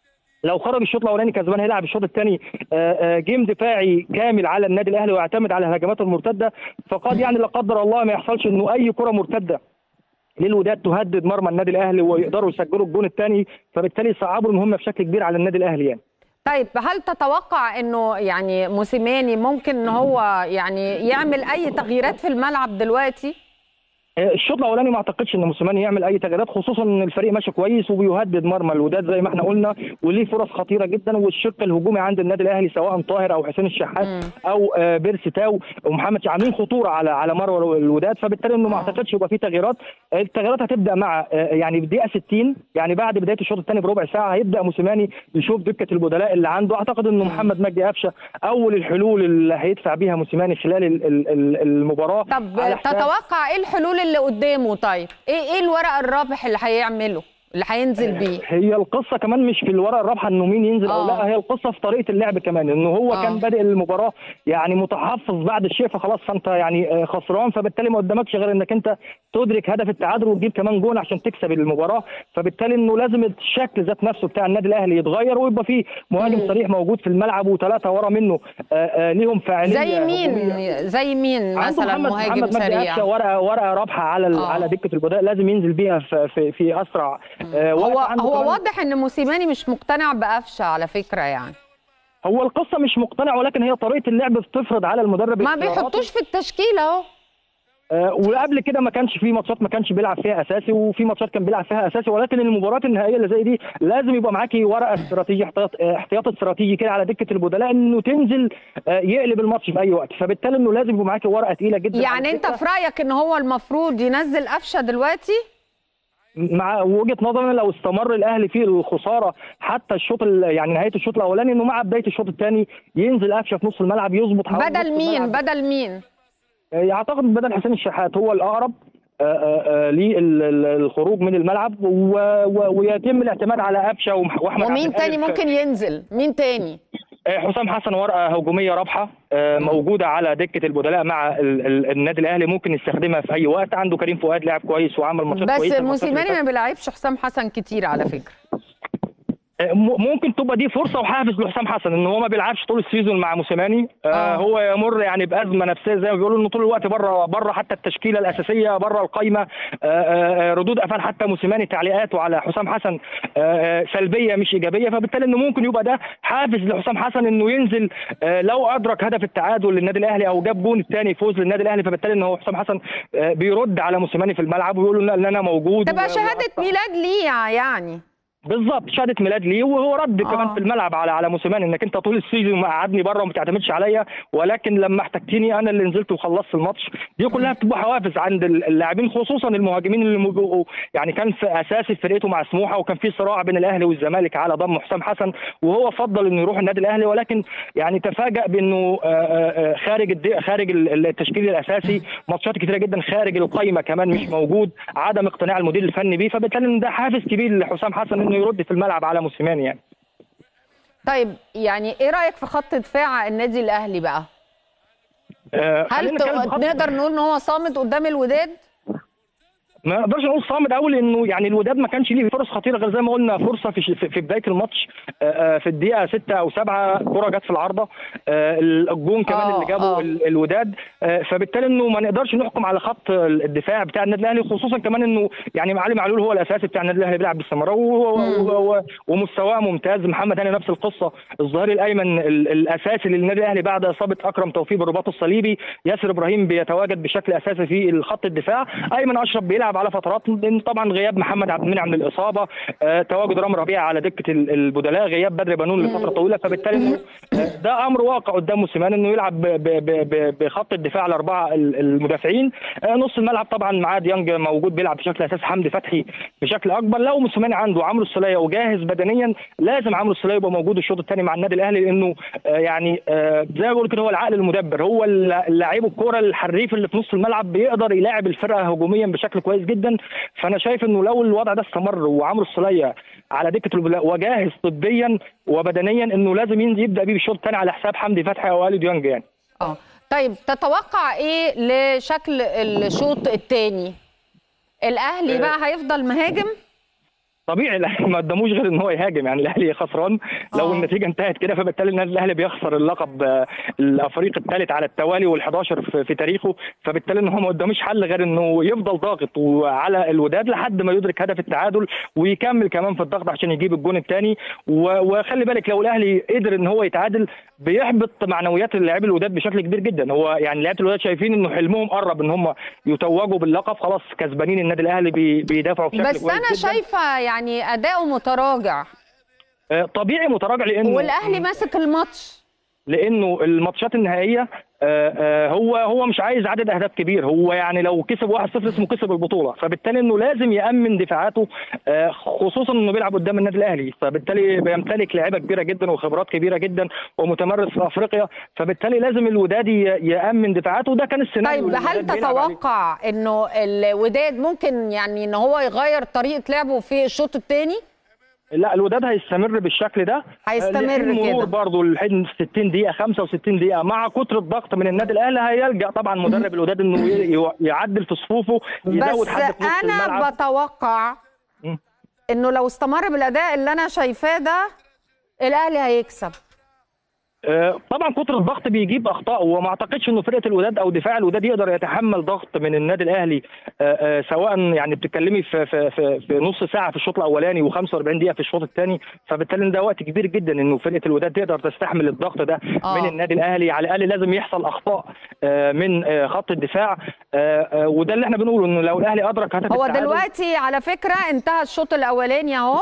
لو خرج الشوط الاولاني كسبان هيلعب الشوط الثاني جيم دفاعي كامل على النادي الاهلي ويعتمد على الهجمات المرتده فقد يعني لا قدر الله ما يحصلش انه اي كره مرتده للوداد تهدد مرمى النادي الاهلي ويقدروا يسجلوا الجون الثاني فبالتالي يصعبوا المهمه بشكل كبير على النادي الاهلي يعني طيب هل تتوقع انه يعني موسيماني ممكن ان هو يعني يعمل اي تغييرات في الملعب دلوقتي الشوط الاولاني ما اعتقدش ان موسيماني يعمل اي تغييرات خصوصا ان الفريق ماشي كويس وبيهدد مرمى الوداد زي ما احنا قلنا وليه فرص خطيره جدا والشق الهجومي عند النادي الاهلي سواء طاهر او حسين الشحات او آه، بيرسي تاو ومحمد شا- عاملين خطوره على على مرمى الوداد فبالتالي انه ما اعتقدش يبقى في تغييرات التغييرات هتبدا مع آه، يعني بدقيقه 60 يعني بعد بدايه الشوط الثاني بربع ساعه هيبدا موسيماني يشوف دكه البدلاء اللي عنده اعتقد انه محمد مجدي قفشه اول الحلول اللي هيدفع بيها موسيماني خلال ال- ال- ال- المباراه طب على حساب- تتوقع ايه الحلول اللي قدامه طيب ايه ايه الورق الرابح اللي هيعمله اللي هينزل بيه هي القصه كمان مش في الورقه الرابحه انه مين ينزل او آه. لا هي القصه في طريقه اللعب كمان انه هو آه. كان بادئ المباراه يعني متحفظ بعد الشيء فخلاص فانت يعني آه، خسران فبالتالي ما قدامكش غير انك انت تدرك هدف التعادل وتجيب كمان جون عشان تكسب المباراه فبالتالي انه لازم الشكل ذات نفسه بتاع النادي الاهلي يتغير ويبقى فيه مهاجم صريح موجود في الملعب وثلاثه ورا منه آه، آه، ليهم فاعليه زي مين هجومية. زي مين عنده مثلا محمد مهاجم محمد مجدي سريع قفشه ورقه ورقه رابحه على ال- آه. على دكه البدلاء لازم ينزل بيها في في, في اسرع آه، وقت هو عنده هو كمان- واضح ان موسيماني مش مقتنع بقفشه على فكره يعني هو القصه مش مقتنع ولكن هي طريقه اللعب بتفرض على المدرب ما اختياراته. بيحطوش في التشكيله اهو آه، وقبل كده ما كانش في ماتشات ما كانش بيلعب فيها اساسي وفي ماتشات كان بيلعب فيها اساسي ولكن المباريات النهائيه اللي زي دي لازم يبقى معاكي ورقه استراتيجي احتياط آه، احتياط استراتيجي كده على دكه البدلاء انه تنزل آه، يقلب الماتش في اي وقت فبالتالي انه لازم يبقى معاكي ورقه تقيله جدا على يعني انت الدكة. في رايك ان هو المفروض ينزل قفشه دلوقتي مع وجهه نظري لو استمر الاهلي في الخساره حتى الشوط ال- يعني نهايه الشوط الاولاني انه مع بدايه الشوط الثاني ينزل قفشه في نص الملعب يظبط حوالي نص بدل مين الملعب. بدل مين اعتقد بدل حسين الشحات هو الاقرب للخروج من الملعب و- و- ويتم الاعتماد على قفشه ومح- واحمد عبد ومين القادر تاني في- ممكن ينزل مين تاني آه، حسام حسن ورقه هجوميه رابحه آه، موجوده على دكه البدلاء مع ال- ال- النادي الاهلي ممكن يستخدمها في اي وقت عنده كريم فؤاد لاعب كويس وعمل ماتشات كويسه بس الماتشات اللي موسيماني فاتت. ما بيلعبش حسام حسن كتير على فكره م- ممكن تبقى دي فرصه وحافز لحسام حسن ان هو ما بيلعبش طول السيزون مع موسيماني آه هو يمر يعني بازمه نفسيه زي ما بيقولوا انه طول الوقت بره بره حتى التشكيله الاساسيه بره القايمه آه، آه، ردود افعال حتى موسيماني تعليقاته على حسام حسن آه، آه، سلبيه مش ايجابيه فبالتالي انه ممكن يبقى ده حافز لحسام حسن انه ينزل آه، لو ادرك هدف التعادل للنادي الاهلي او جاب جون الثاني فوز للنادي الاهلي فبالتالي انه هو حسام حسن آه، بيرد على موسيماني في الملعب ويقول له ان انا موجود تبقى و- شهاده ميلاد ليه يعني بالظبط شهاده ميلاد ليه وهو رد آه. كمان في الملعب على على موسيماني انك انت طول السيزون مقعدني بره وما بتعتمدش عليا ولكن لما احتجتني انا اللي نزلت وخلصت الماتش دي كلها بتبقى حوافز عند اللاعبين خصوصا المهاجمين اللي بيبقوا يعني كان في اساسي في فرقته مع سموحه وكان في صراع بين الاهلي والزمالك على ضم حسام حسن وهو فضل انه يروح النادي الاهلي ولكن يعني تفاجأ بانه آه، آه، خارج الد- خارج ال- التشكيل الاساسي ماتشات كتيره جدا خارج القايمه كمان مش موجود عدم اقتناع المدير الفني بيه فبالتالي إن ده حافز كبير لحسام حسن انه يرد في الملعب على موسيماني يعني طيب يعني ايه رايك في خط دفاع النادي الاهلي بقى آه، هل خلينا ت- نتكلم بخط- نقدر نقول ان هو صامد قدام الوداد ما نقدرش نقول صامد قوي لانه يعني الوداد ما كانش ليه فرص خطيره غير زي ما قلنا فرصه في في في بدايه الماتش آه، آه، في الدقيقه 6 او 7 كره جت في العارضه آه، الجون كمان آه، اللي جابه آه. ال- الوداد آه، فبالتالي انه ما نقدرش نحكم على خط الدفاع بتاع النادي الاهلي خصوصا كمان انه يعني علي معلول هو الاساسي بتاع النادي الاهلي بيلعب باستمرار و- و- و- ومستواه ممتاز محمد هاني نفس القصه الظهير الايمن ال- الاساسي للنادي الاهلي بعد اصابه اكرم توفيق بالرباط الصليبي ياسر ابراهيم بيتواجد بشكل اساسي في الخط الدفاع ايمن اشرف بيلعب الملعب على فترات لان طبعا غياب محمد عبد المنعم للاصابه آه، تواجد رام ربيعه على دكه ال- البدلاء غياب بدر بنون لفتره طويله فبالتالي إنه، آه، ده امر واقع قدام موسيماني انه يلعب ب- ب- ب- ب- بخط الدفاع الاربعه ال- المدافعين آه، نص الملعب طبعا معاه ديانج موجود بيلعب بشكل اساسي حمدي فتحي بشكل اكبر لو موسيماني عنده عمرو السوليه وجاهز بدنيا لازم عمرو السوليه يبقى موجود الشوط الثاني مع النادي الاهلي لانه آه، يعني آه، زي ما بقول كده هو العقل المدبر هو اللاعب الكوره الحريف اللي في نص الملعب بيقدر يلاعب الفرقه هجوميا بشكل كويس جدا فانا شايف انه لو الوضع ده استمر وعمرو السوليه على دكه البدلاء وجاهز طبيا وبدنيا انه لازم ينزل يبدا بيه بالشوط الثاني على حساب حمدي فتحي او الي ديانج يعني اه طيب تتوقع ايه لشكل الشوط الثاني الاهلي آه. بقى هيفضل مهاجم طبيعي الاهلي ما قدموش غير ان هو يهاجم يعني الاهلي خسران لو آه. النتيجه انتهت كده فبالتالي النادي الاهلي بيخسر اللقب آه، الافريقي الثالث على التوالي وال11 في, في تاريخه فبالتالي ان هو ما قداموش حل غير انه يفضل ضاغط على الوداد لحد ما يدرك هدف التعادل ويكمل كمان في الضغط عشان يجيب الجون الثاني وخلي بالك لو الاهلي قدر ان هو يتعادل بيحبط معنويات اللاعبين الوداد بشكل كبير جدا هو يعني لعيبه الوداد شايفين انه حلمهم قرب ان هم يتوجوا باللقب خلاص كسبانين النادي الاهلي بي- بيدافعوا بشكل بس كويس انا جداً. شايفه يعني اداؤه متراجع آه، طبيعي متراجع لانه والاهلي ماسك الماتش لانه الماتشات النهائيه آه، آه، هو هو مش عايز عدد اهداف كبير هو يعني لو كسب 1-0 اسمه كسب البطوله فبالتالي انه لازم يامن دفاعاته آه، خصوصا انه بيلعب قدام النادي الاهلي فبالتالي بيمتلك لعيبه كبيره جدا وخبرات كبيره جدا ومتمرس في افريقيا فبالتالي لازم الوداد ي- يامن دفاعاته وده كان السيناريو طيب اللي هل الوداد بيلعب عليه. تتوقع انه الوداد ممكن يعني ان هو يغير طريقه لعبه في الشوط الثاني لا الوداد هيستمر بالشكل ده هيستمر لحين مرور كده. برضه لحين 60 دقيقه 65 دقيقه مع كتر الضغط من النادي الاهلي هيلجا طبعا مدرب الوداد انه ي- ي- يعدل في صفوفه يزود بس حد في نص انا الملعب بتوقع مم. انه لو استمر بالاداء اللي انا شايفاه ده الاهلي هيكسب آه، طبعا كتر الضغط بيجيب اخطاء وما اعتقدش انه فرقه الوداد او دفاع الوداد يقدر يتحمل ضغط من النادي الاهلي آه، آه، سواء يعني بتتكلمي في في في, في نص ساعه في الشوط الاولاني و45 دقيقه في الشوط الثاني فبالتالي ده وقت كبير جدا انه فرقه الوداد تقدر تستحمل الضغط ده آه. من النادي الاهلي على الاقل لازم يحصل اخطاء آه، من آه، خط الدفاع آه، آه، وده اللي احنا بنقوله انه لو الاهلي ادرك هدف هو التعادل- دلوقتي على فكره انتهى الشوط الاولاني اهو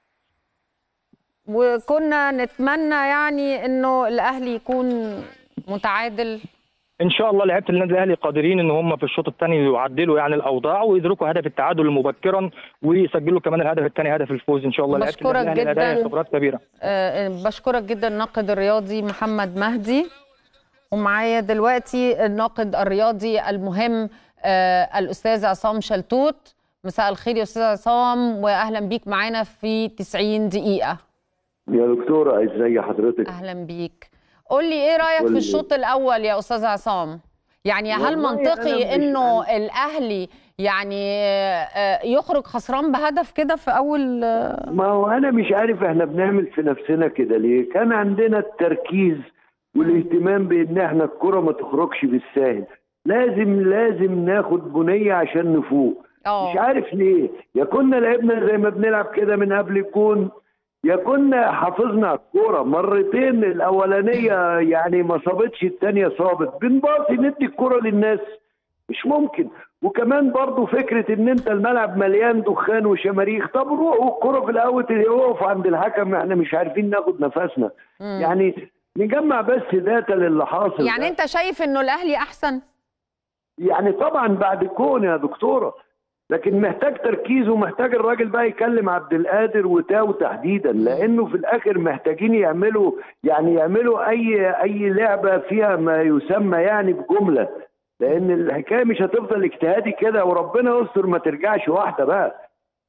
وكنا نتمنى يعني انه الاهلي يكون متعادل ان شاء الله لعيبه النادي الاهلي قادرين ان هم في الشوط الثاني يعدلوا يعني الاوضاع ويدركوا هدف التعادل مبكرا ويسجلوا كمان الهدف الثاني هدف الفوز ان شاء الله لعيبة بشكرك النادي الأهلي لديها جداً. خبرات كبيره آه، بشكرك جدا الناقد الرياضي محمد مهدي ومعايا دلوقتي الناقد الرياضي المهم آه، الاستاذ عصام شلتوت مساء الخير يا استاذ عصام واهلا بيك معانا في 90 دقيقه يا دكتورة ازي حضرتك؟ اهلا بيك قول لي ايه رايك في قولي. الشوط الاول يا استاذ عصام يعني هل والله منطقي أنا مش- انه الاهلي يعني آه، يخرج خسران بهدف كده في اول آه، ما هو انا مش عارف احنا بنعمل في نفسنا كده ليه؟ كان عندنا التركيز والاهتمام بان احنا الكرة ما تخرجش بالساهل لازم لازم ناخد بنية عشان نفوق اه مش عارف ليه يا كنا لعبنا زي ما بنلعب كده من قبل الجون يا كنا حافظنا على الكوره مرتين الاولانيه يعني ما صابتش الثانيه صابت بنباصي ندي الكوره للناس مش ممكن وكمان برضو فكره ان انت الملعب مليان دخان وشماريخ طب روحوا الكوره في الاول يقف عند الحكم احنا مش عارفين ناخد نفسنا مم. يعني نجمع بس داتا للي حاصل يعني ده. انت شايف انه الاهلي احسن يعني طبعا بعد كون يا دكتوره لكن محتاج تركيز ومحتاج الراجل بقى يكلم عبد القادر وتاو تحديدا لانه في الاخر محتاجين يعملوا يعني يعملوا اي اي لعبه فيها ما يسمى يعني بجمله لان الحكايه مش هتفضل اجتهادي كده وربنا يستر ما ترجعش واحده بقى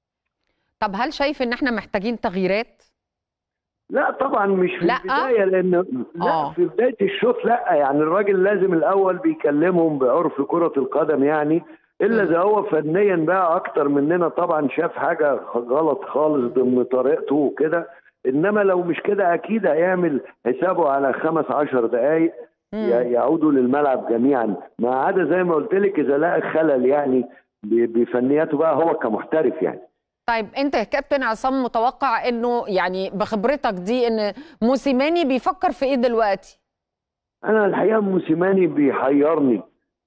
طب هل شايف ان احنا محتاجين تغييرات لا طبعا مش في لا؟ البدايه لان لا آه. في بدايه الشوط لا يعني الراجل لازم الاول بيكلمهم بعرف كره القدم يعني الا اذا هو فنيا بقى اكتر مننا طبعا شاف حاجه غلط خالص ضمن طريقته وكده انما لو مش كده اكيد هيعمل حسابه على خمس عشر دقائق ي- يعودوا للملعب جميعا ما عدا زي ما قلت لك اذا لقى خلل يعني ب- بفنياته بقى هو كمحترف يعني طيب انت يا كابتن عصام متوقع انه يعني بخبرتك دي ان موسيماني بيفكر في ايه دلوقتي انا الحقيقه موسيماني بيحيرني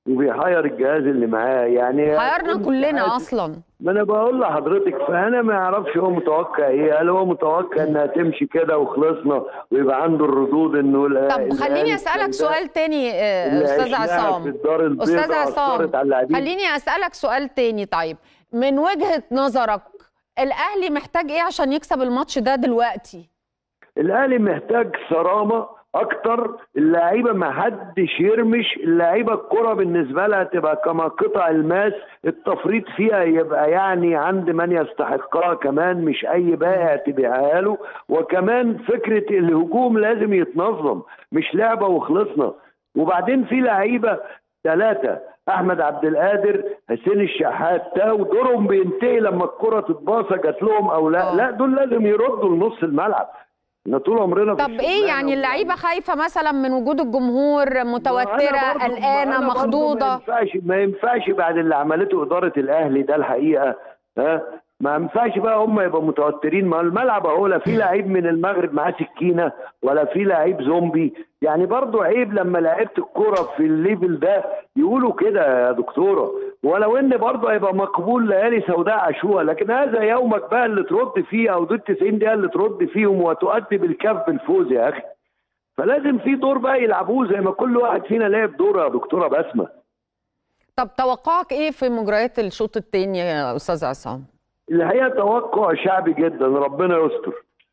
وبيحير الجهاز اللي معاه يعني حيرنا كلنا اصلا ما انا بقول لحضرتك فانا ما يعرفش هو متوقع ايه هل هو متوقع انها تمشي كده وخلصنا ويبقى عنده الردود انه ال- طب الأهلي خليني كان اسالك ده سؤال تاني آه، اللي استاذ عشناها في عصام الدار البيضاء استاذ عصام أثرت على اللاعبين. خليني اسالك سؤال تاني طيب من وجهة نظرك الاهلي محتاج ايه عشان يكسب الماتش ده دلوقتي الاهلي محتاج صرامه اكتر اللعيبه ما حدش يرمش اللعيبه الكره بالنسبه لها تبقى كما قطع الماس التفريط فيها يبقى يعني عند من يستحقها كمان مش اي بائع تبيعها له وكمان فكره الهجوم لازم يتنظم مش لعبه وخلصنا وبعدين في لعيبه ثلاثه احمد عبد القادر حسين الشحات تاو دورهم بينتهي لما الكره تتباصى جات لهم او لا لا دول لازم يردوا لنص الملعب احنا طول عمرنا في طب ايه الشغلانة يعني اللعيبه خايفه مثلا من وجود الجمهور متوتره أنا برضو- قلقانه أنا برضو ما مخضوضه ينفعش ما ينفعش بعد اللي عملته اداره الاهلي ده الحقيقه ها ما ينفعش بقى هم يبقوا متوترين ما الملعب اهو لا في لعيب من المغرب معاه سكينه ولا في لعيب زومبي يعني برضو عيب لما لعيبه الكوره في الليفل ده يقولوا كده يا دكتوره ولو ان برضه هيبقى مقبول ليالي سوداء عاشوها لكن هذا يومك بقى اللي ترد فيه او دول 90 دقيقه اللي ترد فيهم وتؤدي بالكف بالفوز يا اخي فلازم في دور بقى يلعبوه زي ما كل واحد فينا لعب دوره يا دكتوره بسمه طب توقعك ايه في مجريات الشوط الثاني يا استاذ عصام الحقيقه توقع شعبي جدا ربنا يستر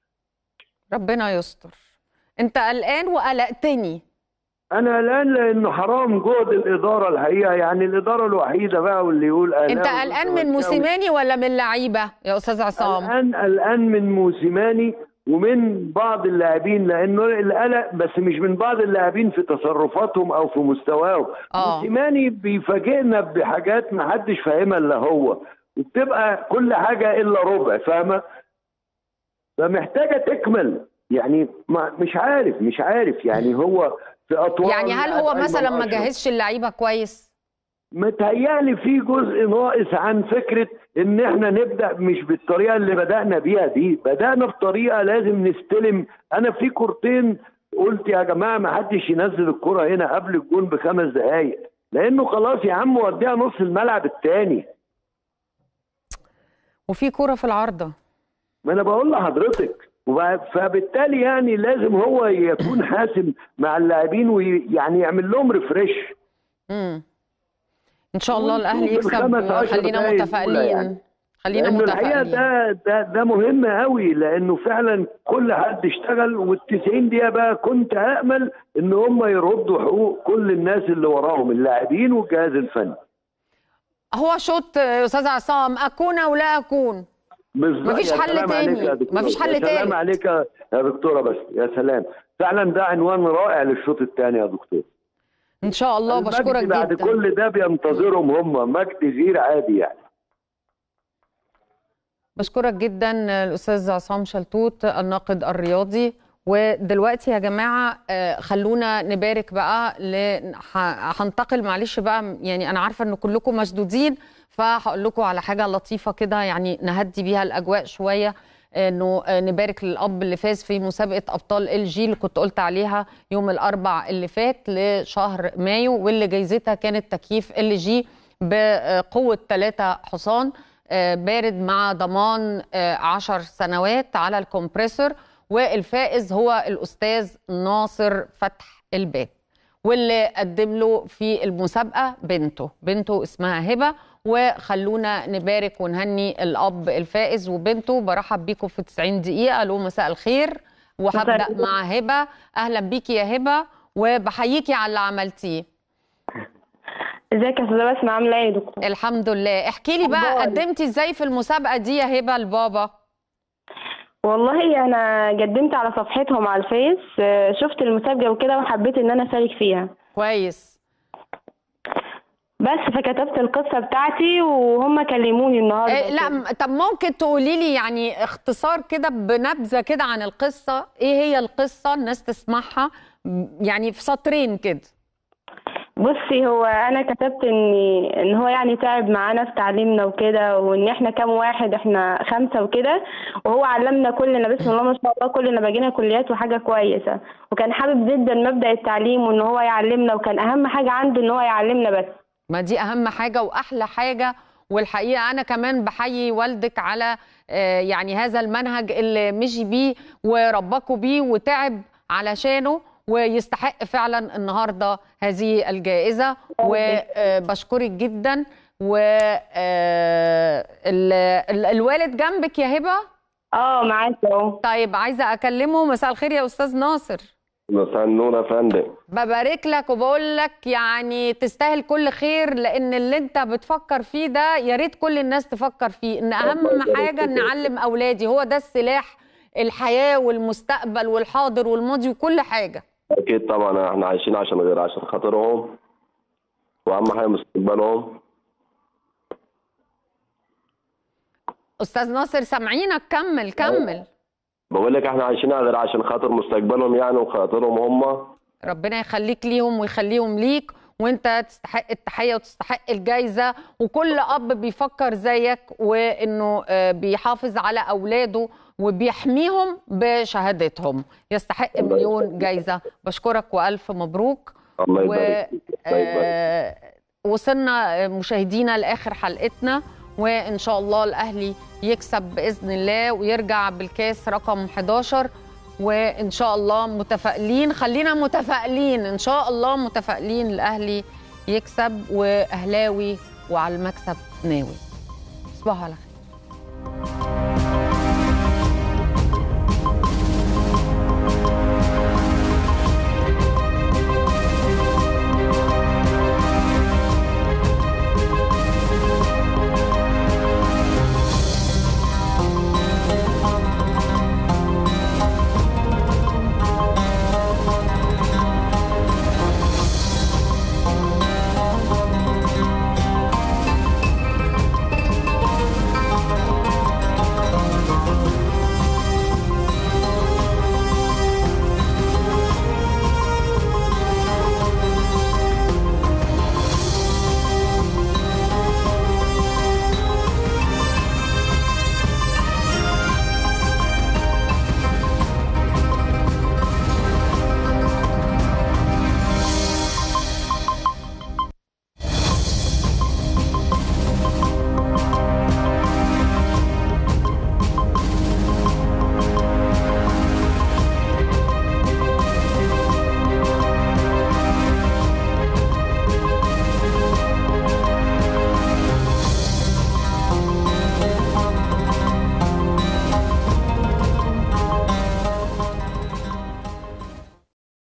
ربنا يستر انت قلقان وقلقتني انا قلقان لانه حرام جهد الاداره الحقيقه يعني الاداره الوحيده بقى واللي يقول قلقان انت قلقان من موسيماني ولا من لعيبه يا استاذ عصام قلقان قلقان من موسيماني ومن بعض اللاعبين لانه القلق بس مش من بعض اللاعبين في تصرفاتهم او في مستواهم آه. موسيماني بيفاجئنا بحاجات ما حدش فاهمها الا هو وبتبقى كل حاجه الا ربع فاهمه فمحتاجه تكمل يعني ما مش عارف مش عارف يعني هو في اطوال يعني هل هو أيمن مثلا ما أشرف. جهزش اللعيبه كويس متهيألي في جزء ناقص عن فكرة إن إحنا نبدأ مش بالطريقة اللي بدأنا بيها دي، بدأنا بطريقة لازم نستلم، أنا في كورتين قلت يا جماعة ما حدش ينزل الكرة هنا قبل الجون بخمس دقايق، لأنه خلاص يا عم وديها نص الملعب التاني، وفي كوره في العارضه ما أنا بقول لحضرتك، وب- فبالتالي يعني لازم هو يكون حاسم مع اللاعبين ويعني يعمل لهم ريفريش. امم ان شاء الله الاهلي ونشوف يكسب الخمس عشر خلينا دقايق متفائلين الأولى يعني. خلينا لأنه الحقيقه متفائلين ده ده ده مهم قوي لانه فعلا كل حد اشتغل وال90 دقيقه بقى كنت امل ان هم يردوا حقوق كل الناس اللي وراهم اللاعبين والجهاز الفني هو شوط يا استاذ عصام اكون او لا اكون بالظبط. مفيش يا حل سلام تاني. عليك يا دكتور. مفيش حل يا سلام تالت. عليك يا دكتوره بس يا سلام فعلا ده عنوان رائع للشوط الثاني يا دكتور ان شاء الله المجد بشكرك بعد جدا كل ده بينتظرهم هم مجد غير عادي يعني بشكرك جدا الاستاذ عصام شلتوت الناقد الرياضي ودلوقتي يا جماعه آه، خلونا نبارك بقى ل... ه- هنتقل معلش بقى يعني انا عارفه ان كلكم مشدودين فهقول لكم على حاجه لطيفه كده يعني نهدي بيها الاجواء شويه انه آه، نبارك للاب اللي فاز في مسابقه ابطال ال جي اللي كنت قلت عليها يوم الاربع اللي فات لشهر مايو واللي جايزتها كانت تكييف ال جي بقوه 3 حصان آه، بارد مع ضمان آه، 10 سنوات على الكمبريسور والفائز هو الاستاذ ناصر فتح الباب واللي قدم له في المسابقه بنته بنته اسمها هبه وخلونا نبارك ونهني الاب الفائز وبنته برحب بيكم في 90 دقيقه الو مساء الخير وهبدا مساء الخير. مع هبه اهلا بيكي يا هبه وبحييكي على اللي عملتيه ازيك يا استاذه بسمه عامله ايه يا دكتور الحمد لله احكي لي بقى أخبارك؟ قدمتي ازاي في المسابقه دي يا هبه لبابا والله انا قدمت على صفحتهم على الفيس آه، شفت المسابقه وكده وحبيت ان انا اشارك فيها كويس بس فكتبت القصه بتاعتي وهم كلموني النهارده إيه لا م- طب ممكن تقولي لي يعني اختصار كده بنبذه كده عن القصه ايه هي القصه الناس تسمعها م- يعني في سطرين كده بصي هو انا كتبت ان ان هو يعني تعب معانا في تعليمنا وكده وان احنا كام واحد احنا خمسه وكده وهو علمنا كلنا بسم الله ما شاء الله كلنا بقينا كليات وحاجه كويسه وكان حابب جدا مبدا التعليم وان هو يعلمنا وكان اهم حاجه عنده ان هو يعلمنا بس ما دي اهم حاجه واحلى حاجه والحقيقه انا كمان بحيي والدك على آه، يعني هذا المنهج اللي مشي بيه وربكوا بيه وتعب علشانه ويستحق فعلا النهارده هذه الجائزه وبشكرك جدا و آه، ال- ال- الوالد جنبك يا هبه اه معاك اهو طيب عايزه اكلمه مساء الخير يا استاذ ناصر مساء النور يا فندم ببارك لك وبقول لك يعني تستاهل كل خير لان اللي انت بتفكر فيه ده يا ريت كل الناس تفكر فيه ان اهم حاجه ان اعلم اولادي هو ده السلاح الحياه والمستقبل والحاضر والماضي وكل حاجه اكيد طبعا احنا عايشين عشان غير عشان خاطرهم واهم حاجه مستقبلهم استاذ ناصر سامعينك كمل كمل بقول لك احنا عايشين غير عشان خاطر مستقبلهم يعني وخاطرهم هم ربنا يخليك ليهم ويخليهم ليك وانت تستحق التحيه وتستحق الجايزه وكل اب بيفكر زيك وانه آه، بيحافظ على اولاده وبيحميهم بشهادتهم يستحق مليون جايزه بشكرك والف مبروك الله و يبارك فيك. الله يبارك آه، وصلنا آه، مشاهدينا لاخر حلقتنا وان شاء الله الاهلي يكسب باذن الله ويرجع بالكاس رقم 11 وان شاء الله متفائلين خلينا متفائلين ان شاء الله متفائلين الاهلي يكسب واهلاوي وعلى المكسب ناوي تصبحوا على خير